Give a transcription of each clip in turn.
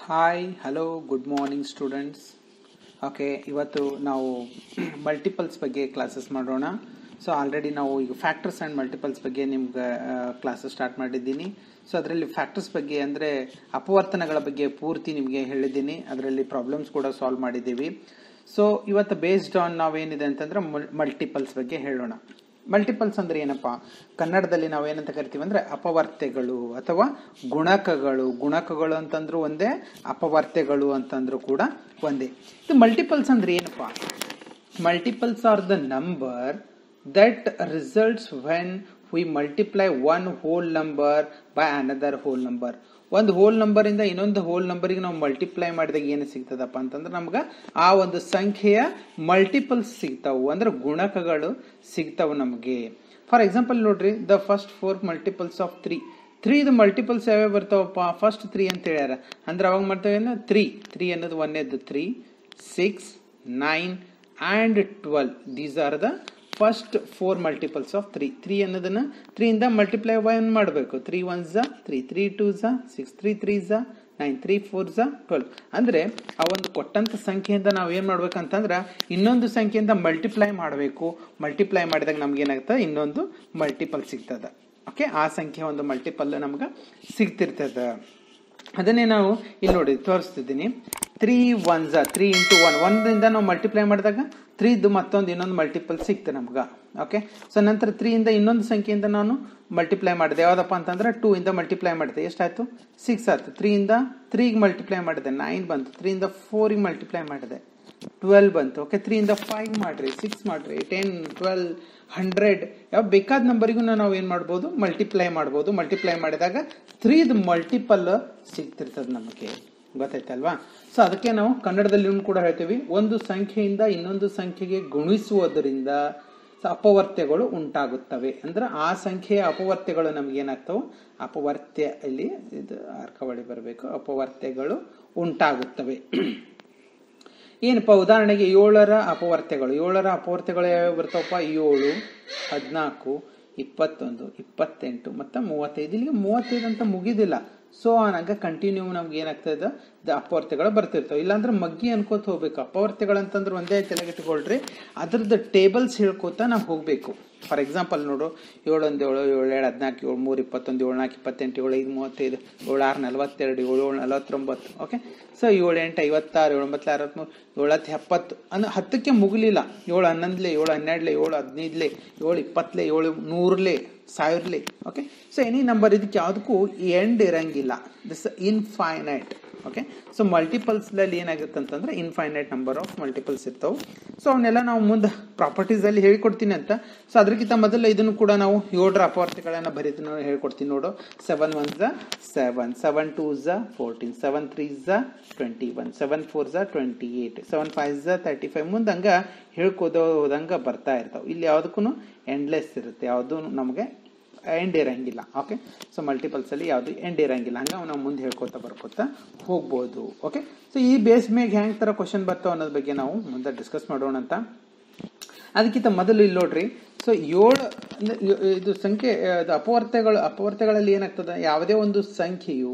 hi hello good morning students okay ಇವತ್ತು ನಾವು multiples ಬಗ್ಗೆ ಕ್ಲಾಸಸ್ ಮಾಡೋಣ ಸೊ ಆಲ್ರೆಡಿ ನಾವು ಈಗ ಫ್ಯಾಕ್ಟರ್ಸ್ ಆ್ಯಂಡ್ ಮಲ್ಟಿಪಲ್ಸ್ ಬಗ್ಗೆ ನಿಮ್ಗೆ ಕ್ಲಾಸಸ್ ಸ್ಟಾರ್ಟ್ ಮಾಡಿದ್ದೀನಿ ಸೊ ಅದರಲ್ಲಿ ಫ್ಯಾಕ್ಟರ್ಸ್ ಬಗ್ಗೆ ಅಂದರೆ ಅಪವರ್ತನಗಳ ಬಗ್ಗೆ ಪೂರ್ತಿ ನಿಮಗೆ ಹೇಳಿದ್ದೀನಿ ಅದರಲ್ಲಿ ಪ್ರಾಬ್ಲಮ್ಸ್ ಕೂಡ ಸಾಲ್ವ್ ಮಾಡಿದ್ದೀವಿ ಸೊ ಇವತ್ತು ಬೇಸ್ಡ್ ಆನ್ ನಾವೇನಿದೆ ಅಂತಂದ್ರೆ ಮಲ್ಟಿಪಲ್ಸ್ ಬಗ್ಗೆ ಹೇಳೋಣ ಮಲ್ಟಿಪಲ್ಸ್ ಅಂದ್ರೆ ಏನಪ್ಪಾ ಕನ್ನಡದಲ್ಲಿ ನಾವು ಏನಂತ ಕರಿತೀವಿ ಅಂದ್ರೆ ಅಪವರ್ತೆಗಳು ಅಥವಾ ಗುಣಕಗಳು ಗುಣಕಗಳು ಅಂತಂದ್ರು ಒಂದೇ ಅಪವರ್ತೆಗಳು ಅಂತಂದ್ರು ಕೂಡ ಒಂದೇ ಇದು ಮಲ್ಟಿಪಲ್ಸ್ ಅಂದ್ರೆ ಏನಪ್ಪಾ multiples are the number that results when we multiply one whole number by another whole number ಒಂದು ಹೋಲ್ ನಂಬರ್ ಇಂದ ಇನ್ನೊಂದು ಹೋಲ್ ನಂಬರಿಗೆ ನಾವು ಮಲ್ಟಿಪ್ಲೈ ಮಾಡಿದಾಗ ಏನು ಸಿಗ್ತದಪ್ಪ ಅಂತಂದ್ರೆ ನಮ್ಗೆ ಆ ಒಂದು ಸಂಖ್ಯೆಯ ಮಲ್ಟಿಪಲ್ಸ್ ಸಿಗ್ತಾವು ಅಂದ್ರೆ ಗುಣಕಗಳು ಸಿಗ್ತಾವು ನಮಗೆ ಫಾರ್ ಎಕ್ಸಾಂಪಲ್ ನೋಡ್ರಿ the first four multiples of three ತ್ರೀದು ಮಲ್ಟಿಪಲ್ಸ್ ಯಾವ್ಯಾವ ಬರ್ತಾವಪ್ಪ ಫಸ್ಟ್ ತ್ರೀ ಅಂತ ಹೇಳ್ಯಾರ ಅಂದ್ರೆ ಅವಾಗ ಮಾಡ್ತೇವೆ ತ್ರೀ ತ್ರೀ ಅನ್ನೋದು ಒಂದೇದ್ದು three six nine and twelve these are the first four multiples of three three ಅನ್ನೋದನ್ನ ತ್ರೀಯಿಂದ ಮಲ್ಟಿಪ್ಲೈ ಒನ್ ಮಾಡಬೇಕು ತ್ರೀ ಒನ್ ಝಾ ತ್ರೀ ತ್ರೀ ಟೂ ಝಾ ಸಿಕ್ಸ್ ತ್ರೀ ತ್ರೀ ಝಾ ನೈನ್ ತ್ರೀ ಫೋರ್ ಝಾ ಟ್ವೆಲ್ ಅಂದರೆ ಆ ಒಂದು ಕೊಟ್ಟಂತ ಸಂಖ್ಯೆಯಿಂದ ನಾವು ಏನು ಮಾಡ್ಬೇಕಂತಂದ್ರೆ ಇನ್ನೊಂದು ಸಂಖ್ಯೆಯಿಂದ ಮಲ್ಟಿಪ್ಲೈ ಮಾಡಬೇಕು ಮಲ್ಟಿಪ್ಲೈ ಮಾಡಿದಾಗ ನಮ್ಗೆ ಏನಾಗ್ತದೆ ಇನ್ನೊಂದು ಮಲ್ಟಿಪಲ್ ಸಿಗ್ತದೆ ಓಕೆ ಆ ಸಂಖ್ಯೆ ಒಂದು ಮಲ್ಟಿಪಲ್ ನಮ್ಗೆ ಸಿಗ್ತಿರ್ತದ ಅದನ್ನೇ ನಾವು ಇಲ್ಲಿ ನೋಡಿ ತೋರಿಸ್ತಿದ್ದೀನಿ ತ್ರೀ ಒನ್ ಝಾ ತ್ರೀ ಇಂಟು ಒನ್ ಒಂದರಿಂದ ನಾವು ಮಲ್ಟಿಪ್ಲೈ ಮಾಡಿದಾಗ ತ್ರೀದು ಮತ್ತೊಂದು ಇನ್ನೊಂದು ಮಲ್ಟಿಪಲ್ ಸಿಕ್ತೆ ನಮ್ಗೆ ಓಕೆ ಸೊ ನಂತರ ತ್ರೀಯಿಂದ ಇನ್ನೊಂದು ಸಂಖ್ಯೆಯಿಂದ ನಾನು ಮಲ್ಟಿಪ್ಲೈ ಮಾಡಿದೆ ಯಾವುದಪ್ಪ ಅಂತಂದ್ರೆ ಟೂ ಇಂದ ಮಲ್ಟಿಪ್ಲೈ ಮಾಡಿದೆ ಎಷ್ಟಾಯ್ತು ಸಿಕ್ಸ್ ಆಯ್ತು ತ್ರೀಯಿಂದ ತ್ರೀಗೆ ಮಲ್ಟಿಪ್ಲೈ ಮಾಡಿದೆ ನೈನ್ ಬಂತು ತ್ರೀಯಿಂದ ಫೋರಿಗೆ ಮಲ್ಟಿಪ್ಲೈ ಮಾಡಿದೆ ಟ್ವೆಲ್ ಬಂತು ಓಕೆ ತ್ರೀಯಿಂದ ಫೈವ್ ಮಾಡ್ರಿ ಸಿಕ್ಸ್ ಮಾಡ್ರಿ ಟೆನ್ ಟ್ವೆಲ್ ಹಂಡ್ರೆಡ್ ಯಾವ ಬೇಕಾದ ನಂಬರಿಗೂ ನಾವು ಏನು ಮಾಡ್ಬೋದು ಮಲ್ಟಿಪ್ಲೈ ಮಾಡ್ಬೋದು ಮಲ್ಟಿಪ್ಲೈ ಮಾಡಿದಾಗ ತ್ರೀದು ಮಲ್ಟಿಪಲ್ ಸಿಗ್ತಿರ್ತದೆ ನಮಗೆ ಗೊತ್ತಾಯ್ತಲ್ವಾ ಸೊ ಅದಕ್ಕೆ ನಾವು ಕನ್ನಡದಲ್ಲಿ ಕೂಡ ಹೇಳ್ತೀವಿ ಒಂದು ಸಂಖ್ಯೆಯಿಂದ ಇನ್ನೊಂದು ಸಂಖ್ಯೆಗೆ ಗುಣಿಸುವುದರಿಂದ ಅಪವರ್ತ್ಯಗಳು ಉಂಟಾಗುತ್ತವೆ ಅಂದ್ರೆ ಆ ಸಂಖ್ಯೆಯ ಅಪವರ್ತ್ಯಗಳು ನಮ್ಗೆ ಏನಾಗ್ತವೆ ಅಪವರ್ತ್ಯ ಇಲ್ಲಿ ಇದು ಅರ್ಕವಳಿ ಬರಬೇಕು ಅಪವರ್ತ್ಯಗಳು ಉಂಟಾಗುತ್ತವೆ ಏನಪ್ಪ ಉದಾಹರಣೆಗೆ ಏಳರ ಅಪವರ್ತ್ಯಗಳು ಏಳರ ಅಪವರ್ತ್ಯಗಳು ಯಾವ್ಯಾವ ಬರ್ತಾವಪ್ಪ ಏಳು ಹದಿನಾಲ್ಕು ಇಪ್ಪತ್ತೊಂದು ಇಪ್ಪತ್ತೆಂಟು ಮತ್ತು ಮೂವತ್ತೈದು ಇಲ್ಲಿಗೆ ಮೂವತ್ತೈದು ಅಂತ ಮುಗಿದಿಲ್ಲ ಸೊ ಆನಾಗ ಕಂಟಿನ್ಯೂ ನಮ್ಗೆ ಏನಾಗ್ತದೆ ಅಪವರ್ತ್ಯಗಳು ಬರ್ತಿರ್ತಾವೆ ಇಲ್ಲಾಂದ್ರೆ ಮಗ್ಗಿ ಅನ್ಕೋತ ಹೋಗ್ಬೇಕು ಅಪವರ್ತ್ಯಗಳು ಅಂತಂದ್ರೆ ಒಂದೇ ತಲೆಗಿಟ್ಕೊಳ್ರಿ ಅದ್ರದ್ದು ಟೇಬಲ್ಸ್ ಹೇಳ್ಕೋತ ನಾವು ಹೋಗ್ಬೇಕು ಫಾರ್ ಎಕ್ಸಾಂಪಲ್ ನೋಡು ಏಳೊಂದು ಏಳು ಏಳು ಏಳು ಹದಿನಾಲ್ಕು ಏಳು ಮೂರು ಇಪ್ಪತ್ತೊಂದು ಏಳು ನಾಲ್ಕು ಇಪ್ಪತ್ತೆಂಟು ಏಳು ಐದು ಮೂವತ್ತೈದು ಏಳು ಆರು ನಲವತ್ತೆರಡು ಏಳು ಏಳು ನಲವತ್ತೊಂಬತ್ತು ಓಕೆ ಸೊ ಏಳು ಎಂಟು ಐವತ್ತಾರು ಏಳು ಒಂಬತ್ತು ಅರವತ್ಮೂರು ಏಳು ಹತ್ತು ಎಪ್ಪತ್ತು ಅಂದ್ರೆ ಹತ್ತಕ್ಕೆ ಮುಗಲಿಲ್ಲ ಏಳು ಹನ್ನೊಂದಲೇ ಏಳು ಹನ್ನೆರಡಲೇ ಏಳು ಹದಿನೈದಲೇ ಏಳು ಇಪ್ಪತ್ತಲೇ ಏಳು ನೂರಲೇ ಸಾವಿರಲೇ ಓಕೆ ಸೊ ಎನಿ ನಂಬರ್ ಇದಕ್ಕೆ ಯಾವುದಕ್ಕೂ ಎಂಡ್ ಇರಂಗಿಲ್ಲ ದಿಸ್ ಇನ್ಫೈನೈಟ್ ಓಕೆ ಸೊ ಮಲ್ಟಿಪಲ್ಸ್ದಲ್ಲಿ ಏನಾಗುತ್ತೆ ಅಂತಂದ್ರೆ ಇನ್ಫೈನೈಟ್ ನಂಬರ್ ಆಫ್ ಮಲ್ಟಿಪಲ್ಸ್ ಇರ್ತಾವೆ ಸೊ ಅವನ್ನೆಲ್ಲ ನಾವು ಮುಂದೆ ಪ್ರಾಪರ್ಟೀಸಲ್ಲಿ ಹೇಳ್ಕೊಡ್ತೀನಿ ಅಂತ ಸೊ ಅದಕ್ಕಿಂತ ಮೊದಲು ಇದನ್ನು ಕೂಡ ನಾವು ಏಳರ ಅಪವರ್ತಿಗಳನ್ನು ಬರೀತೀನಿ ಹೇಳ್ಕೊಡ್ತೀನಿ ನೋಡು ಸೆವೆನ್ ಒನ್ ಝ ಸೆವೆನ್ ಸೆವೆನ್ ಟೂ ಝ ಫೋರ್ಟೀನ್ ಸೆವೆನ್ ತ್ರೀ ಝ ಟ್ವೆಂಟಿ ಒನ್ ಸೆವೆನ್ ಫೋರ್ ಝ ಟ್ವೆಂಟಿ ಏಯ್ಟ್ ಸೆವೆನ್ ಫೈವ್ ಝ ತರ್ಟಿ ಫೈವ್ ಮುಂದೆ ಹಂಗೆ ಹೇಳ್ಕೋದೋ ಹೋದಂಗೆ ಬರ್ತಾ ಇರ್ತಾವೆ ಇಲ್ಲಿ ಯಾವುದಕ್ಕೂ ಎಂಡ್ಲೆಸ್ ಇರುತ್ತೆ ಯಾವುದು ನಮಗೆ ಎಂಡ್ ಇರಂಗಿಲ್ಲ ಓಕೆ ಸೊ ಮಲ್ಟಿಪಲ್ಸ್ ಅಲ್ಲಿ ಯಾವುದು ಎಂಡ್ ಇರಂಗಿಲ್ಲ ಹಂಗೆ ನಾವು ಮುಂದೆ ಹೇಳ್ಕೊತಾ ಬರ್ಕೋತಾ ಹೋಗ್ಬೋದು ಓಕೆ ಸೊ ಈ ಬೇಸ್ ಮೇಲೆ ಹ್ಯಾಂಗ್ ತರ ಕ್ವಶನ್ ಬರ್ತಾವ ಅನ್ನೋದ್ರ ಬಗ್ಗೆ ನಾವು ಮುಂದೆ ಡಿಸ್ಕಸ್ ಮಾಡೋಣ ಅಂತ ಅದಕ್ಕಿಂತ ಮೊದಲು ಇಲ್ಲಿ ನೋಡ್ರಿ ಸೊ ಏಳು ಇದು ಸಂಖ್ಯೆ ಅಪವರ್ತೆಗಳು ಅಪವರ್ತೆಗಳಲ್ಲಿ ಏನಾಗ್ತದೆ ಯಾವುದೇ ಒಂದು ಸಂಖ್ಯೆಯು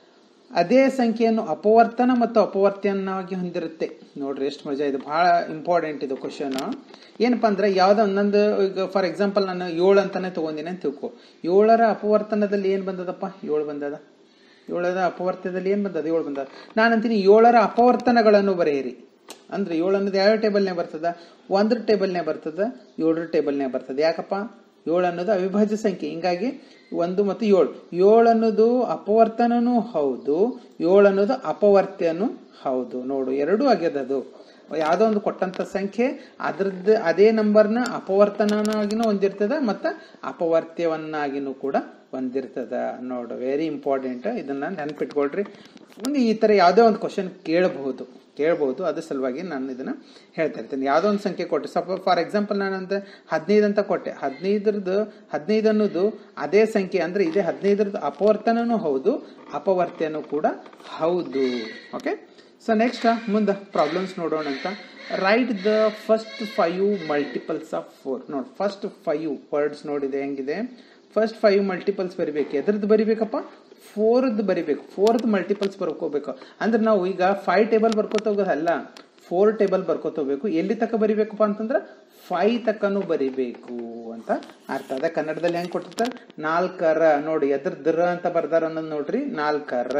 ಅದೇ ಸಂಖ್ಯೆಯನ್ನು ಅಪವರ್ತನ ಮತ್ತು ಅಪವರ್ತ್ಯನಾಗಿ ಹೊಂದಿರುತ್ತೆ ನೋಡ್ರಿ ಎಷ್ಟು ಮಜಾ ಇದು ಬಹಳ ಇಂಪಾರ್ಟೆಂಟ್ ಇದು ಕ್ವಶನ್ ಏನಪ್ಪಾ ಅಂದ್ರೆ ಯಾವ್ದೋ ಒಂದೊಂದು ಈಗ ಫಾರ್ ಎಕ್ಸಾಂಪಲ್ ನಾನು ಏಳು ಅಂತಾನೆ ತಗೊಂಡಿನಿ ಅಂತ ತಿಳ್ಕೊ ಏಳರ ಅಪವರ್ತನದಲ್ಲಿ ಏನ್ ಬಂದದಪ್ಪ ಏಳು ಬಂದದ ಏಳರ ಅಪವರ್ತನದಲ್ಲಿ ಏನ್ ಬಂದದ ಏಳು ಬಂದದ ನಾನು ಅಂತೀನಿ ಏಳರ ಅಪವರ್ತನಗಳನ್ನು ಬರೆಯಿರಿ ಅಂದ್ರೆ ಏಳು ಅನ್ನೋದು ಯಾವ ಟೇಬಲ್ನೇ ಬರ್ತದ ಒಂದ್ರ ಟೇಬಲ್ನೇ ಬರ್ತದ ಏಳರ ಟೇಬಲ್ನೇ ಬರ್ತದ ಯಾಕಪ್ಪ ಏಳು ಅನ್ನೋದು ಅವಿಭಾಜ್ಯ ಸಂಖ್ಯೆ ಹಿಂಗಾಗಿ ಒಂದು ಮತ್ತು ಏಳು ಏಳು ಅನ್ನೋದು ಅಪವರ್ತನೂ ಹೌದು ಏಳು ಅನ್ನೋದು ಅಪವರ್ತ್ಯನೂ ಹೌದು ನೋಡು ಎರಡೂ ಆಗ್ಯದ ಅದು ಯಾವುದೋ ಒಂದು ಕೊಟ್ಟಂತ ಸಂಖ್ಯೆ ಅದ್ರದ್ದು ಅದೇ ನಂಬರ್ನ ಅಪವರ್ತನಾಗಿನೂ ಹೊಂದಿರ್ತದ ಮತ್ತು ಅಪವರ್ತ್ಯವನ್ನಾಗಿನೂ ಕೂಡ ಹೊಂದಿರ್ತದ ನೋಡು ವೆರಿ ಇಂಪಾರ್ಟೆಂಟ್ ಇದನ್ನ ನೆನ್ಪಿಟ್ಕೊಳ್ರಿ ಒಂದು ಈ ತರ ಯಾವುದೇ ಒಂದು ಕ್ವಶನ್ ಕೇಳಬಹುದು ಕೇಳಬಹುದು ಅದ್ರ ಸಲುವಾಗಿ ನಾನು ಇದನ್ನ ಹೇಳ್ತಾ ಇರ್ತೀನಿ ಯಾವುದೋ ಒಂದು ಸಂಖ್ಯೆ ಕೊಟ್ಟೆ ಸಪ ಫಾರ್ ಎಕ್ಸಾಂಪಲ್ ನಾನು ಅಂತ ಹದಿನೈದು ಅಂತ ಕೊಟ್ಟೆ ಹದಿನೈದರದ್ದು ಹದಿನೈದು ಅನ್ನೋದು ಅದೇ ಸಂಖ್ಯೆ ಅಂದ್ರೆ ಇದೇ ಹದಿನೈದರದ್ದು ಅಪವರ್ತನೂ ಹೌದು ಅಪವರ್ತ್ಯನೂ ಕೂಡ ಹೌದು ಓಕೆ ಸೊ ನೆಕ್ಸ್ಟ್ ಮುಂದೆ ಪ್ರಾಬ್ಲಮ್ಸ್ ನೋಡೋಣ ಅಂತ right the first five multiples of four ನೋಡಿ ಫಸ್ಟ್ ಫೈವ್ ವರ್ಡ್ಸ್ ನೋಡಿದೆ ಹೆಂಗಿದೆ ಫಸ್ಟ್ ಫೈವ್ ಮಲ್ಟಿಪಲ್ಸ್ ಬರಿಬೇಕು ಎದ್ರದ್ದು ಬರಿಬೇಕಪ್ಪ ಫೋರ್ದ್ ಬರಿಬೇಕು ಫೋರ್ತ್ ಮಲ್ಟಿಪಲ್ಸ್ ಬರ್ಕೋಬೇಕು ಅಂದ್ರೆ ನಾವು ಈಗ ಫೈವ್ ಟೇಬಲ್ ಬರ್ಕೋತ ಹೋಗೋದಲ್ಲ ಫೋರ್ ಟೇಬಲ್ ಬರ್ಕೋತ ಹೋಗ್ಬೇಕು ಎಲ್ಲಿ ತಕ ಬರಿಬೇಕಪ್ಪ ಅಂತಂದ್ರೆ ಫೈವ್ ತಕನು ಬರಿಬೇಕು ಅಂತ ಅರ್ಥ ಅದ ಕನ್ನಡದಲ್ಲಿ ಹೆಂಗ್ ಕೊಟ್ಟಿರ್ತಾರೆ ನಾಲ್ಕರ ನೋಡಿ ಎದ್ರ ದ್ರ ಅಂತ ಬರ್ದಾರ ಅನ್ನೋದು ನೋಡ್ರಿ ನಾಲ್ಕರ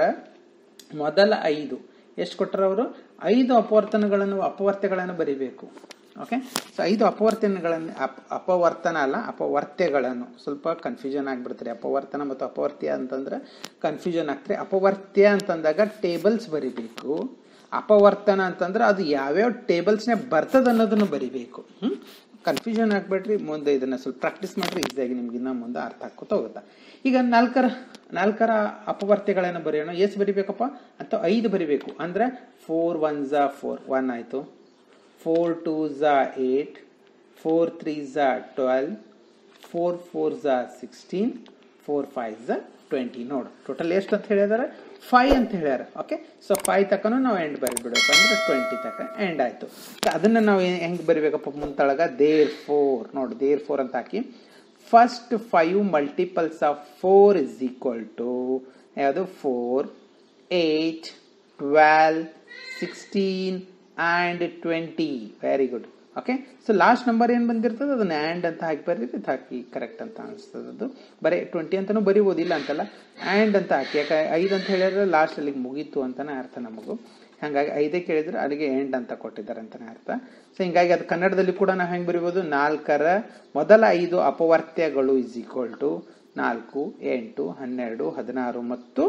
ಮೊದಲ ಐದು ಎಷ್ಟು ಕೊಟ್ಟರು ಅವರು ಐದು ಅಪವರ್ತನಗಳನ್ನು ಅಪವರ್ತ್ಯಗಳನ್ನು ಬರಿಬೇಕು ಓಕೆ ಸೊ ಐದು ಅಪವರ್ತನಗಳನ್ನು ಅಪ್ ಅಪವರ್ತನ ಅಲ್ಲ ಅಪವರ್ತ್ಯಗಳನ್ನು ಸ್ವಲ್ಪ ಕನ್ಫ್ಯೂಷನ್ ಆಗಿಬಿಡ್ತಾರೆ ಅಪವರ್ತನ ಮತ್ತು ಅಪವರ್ತ್ಯ ಅಂತಂದ್ರೆ ಕನ್ಫ್ಯೂಷನ್ ಆಗ್ತಾರೆ ಅಪವರ್ತ್ಯ ಅಂತಂದಾಗ ಟೇಬಲ್ಸ್ ಬರಿಬೇಕು ಅಪವರ್ತನ ಅಂತಂದ್ರೆ ಅದು ಯಾವ್ಯಾವ ಟೇಬಲ್ಸ್ನೇ ಬರ್ತದ ಅನ್ನೋದನ್ನು ಬರಿಬೇಕು ಹ್ಮ್ ಕನ್ಫ್ಯೂಷನ್ ಆಗ್ಬೇಡ್ರಿ ಮುಂದೆ ಇದನ್ನ ಸ್ವಲ್ಪ ಪ್ರಾಕ್ಟೀಸ್ ಮಾಡ್ರಿ ಈಸಿಯಾಗಿ ನಿಮ್ಗೆ ಇನ್ನ ಮುಂದೆ ಅರ್ಥ ಆಕ್ಕೋತ ಹೋಗುತ್ತಾ ಈಗ ನಾಲ್ಕರ ನಾಲ್ಕರ ಅಪವರ್ತ್ಯಗಳನ್ನು ಬರೆಯೋಣ ಎಷ್ಟು ಬರಿಬೇಕಪ್ಪ ಅಂತ ಐದು ಬರಿಬೇಕು ಅಂದ್ರೆ ಫೋರ್ ಒನ್ ಝಾ ಫೋರ್ ಒನ್ ಆಯ್ತು ಫೋರ್ ಟೂ ಝಾ ಏಟ್ ಫೋರ್ ತ್ರೀ ಝಾ ಟ್ವೆಲ್ವ್ ಫೋರ್ ಫೋರ್ ಝಾ ಸಿಕ್ಸ್ಟೀನ್ ಫೋರ್ ಫೈವ್ ಝಾ ಟ್ವೆಂಟಿ ನೋಡು ಟೋಟಲ್ ಎಷ್ಟು ಅಂತ ಹೇಳಿದಾರೆ ಫೈವ್ ಅಂತ ಹೇಳ್ಯಾರ ಓಕೆ ಸೊ ಫೈವ್ ತಕನು ನಾವು ಎಂಡ್ ಬರಿಬಿಡಬೇಕು ಅಂದ್ರೆ ಟ್ವೆಂಟಿ ತಕ ಎಂಡ್ ಆಯ್ತು ಸೊ ಅದನ್ನ ನಾವು ಹೆಂಗೆ ಬರಿಬೇಕಪ್ಪ ಮುಂತೊಳಗ ದೇರ್ ಫೋರ್ ನೋಡಿ ದೇರ್ ಫೋರ್ ಅಂತ ಹಾಕಿ first five multiples of four is equal to ಯಾವುದು four eight twelve sixteen and twenty very good okay so last number ಏನು ಬಂದಿರ್ತದೆ ಅದನ್ನ ಆ್ಯಂಡ್ ಅಂತ ಹಾಕಿ ಬರ್ರಿ ಇದು ಹಾಕಿ ಕರೆಕ್ಟ್ ಅಂತ ಅನಿಸ್ತದೆ ಅದು ಬರೀ ಟ್ವೆಂಟಿ ಅಂತಲೂ ಬರಿಬೋದು ಇಲ್ಲ ಅಂತಲ್ಲ ಆ್ಯಂಡ್ ಅಂತ ಹಾಕಿ ಯಾಕೆ ಐದು ಅಂತ ಹೇಳಿದ್ರೆ ಲಾಸ್ಟ್ ಅಲ್ಲಿಗೆ ಮುಗೀತು ಅಂತಾನೆ ಅರ್ಥ ನಮಗೂ ಹಾಗಾಗಿ ಐದೇ ಕೇಳಿದ್ರೆ ಅಲ್ಲಿಗೆ ಎಂಡ್ ಅಂತ ಕೊಟ್ಟಿದ್ದಾರೆ ಅಂತಾನೆ ಅರ್ಥ ಸೊ ಹಿಂಗಾಗಿ ಅದು ಕನ್ನಡದಲ್ಲಿ ಕೂಡ ನಾವು ಹೆಂಗೆ ಬರಿಬೋದು ನಾಲ್ಕರ ಮೊದಲ ಐದು ಅಪವರ್ತ್ಯಗಳು ಇಸ್ ಈಕ್ವಲ್ ಟು ನಾಲ್ಕು ಎಂಟು ಹನ್ನೆರಡು ಹದಿನಾರು ಮತ್ತು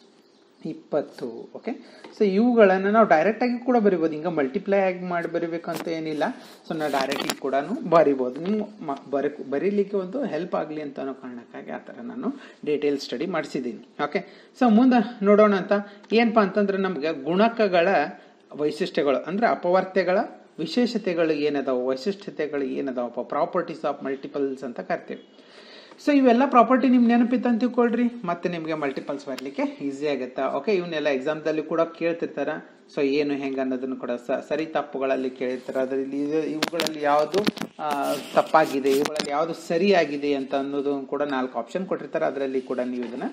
ಇಪ್ಪತ್ತು ಓಕೆ ಸೊ ಇವುಗಳನ್ನು ನಾವು ಡೈರೆಕ್ಟ್ ಆಗಿ ಕೂಡ ಬರಿಬೋದು ಹಿಂಗೆ ಮಲ್ಟಿಪ್ಲೈ ಆಗಿ ಮಾಡಿ ಬರಿಬೇಕು ಅಂತ ಏನಿಲ್ಲ ಸೊ ನಾವು ಡೈರೆಕ್ಟ್ಲಿ ಕೂಡ ಬರಿಬೋದು ನೀವು ಬರಿ ಬರೀಲಿಕ್ಕೆ ಒಂದು ಹೆಲ್ಪ್ ಆಗಲಿ ಅಂತ ಅನ್ನೋ ಕಾರಣಕ್ಕಾಗಿ ಆ ಥರ ನಾನು ಡೀಟೇಲ್ ಸ್ಟಡಿ ಮಾಡಿಸಿದ್ದೀನಿ ಓಕೆ ಸೊ ಮುಂದೆ ನೋಡೋಣ ಅಂತ ಏನಪ್ಪ ಅಂತಂದ್ರೆ ನಮ್ಗೆ ಗುಣಕಗಳ ವೈಶಿಷ್ಟ್ಯಗಳು ಅಂದ್ರೆ ಅಪವರ್ತ್ಯಗಳ ವಿಶೇಷತೆಗಳು ಏನದಾವ ವೈಶಿಷ್ಟ್ಯತೆಗಳು ಏನದಾವಪ್ಪ ಪ್ರಾಪರ್ಟೀಸ್ ಆಫ್ ಮಲ್ಟಿಪಲ್ಸ್ ಅಂತ ಕರಿತೀವಿ ಸೊ ಇವೆಲ್ಲ ಪ್ರಾಪರ್ಟಿ ನಿಮ್ಗೆ ನೆನಪಿತ್ತು ಅಂತ ತಿಳ್ಕೊಳ್ರಿ ಮತ್ತೆ ನಿಮಗೆ ಮಲ್ಟಿಪಲ್ಸ್ ಬರಲಿಕ್ಕೆ ಈಸಿ ಆಗುತ್ತಾ ಓಕೆ ಇವನ್ನೆಲ್ಲ ಎಕ್ಸಾಮ್ದಲ್ಲಿ ಕೂಡ ಕೇಳ್ತಿರ್ತಾರ ಸೊ ಏನು ಹೆಂಗೆ ಅನ್ನೋದನ್ನು ಕೂಡ ಸರಿ ತಪ್ಪುಗಳಲ್ಲಿ ಕೇಳಿರ್ತಾರೆ ಅದರಲ್ಲಿ ಇವುಗಳಲ್ಲಿ ಯಾವುದು ತಪ್ಪಾಗಿದೆ ಇವುಗಳಲ್ಲಿ ಯಾವುದು ಸರಿಯಾಗಿದೆ ಅಂತ ಅನ್ನೋದು ಕೂಡ ನಾಲ್ಕು ಆಪ್ಷನ್ ಕೊಟ್ಟಿರ್ತಾರೆ ಅದರಲ್ಲಿ ಕೂಡ ನೀವು ಇದನ್ನ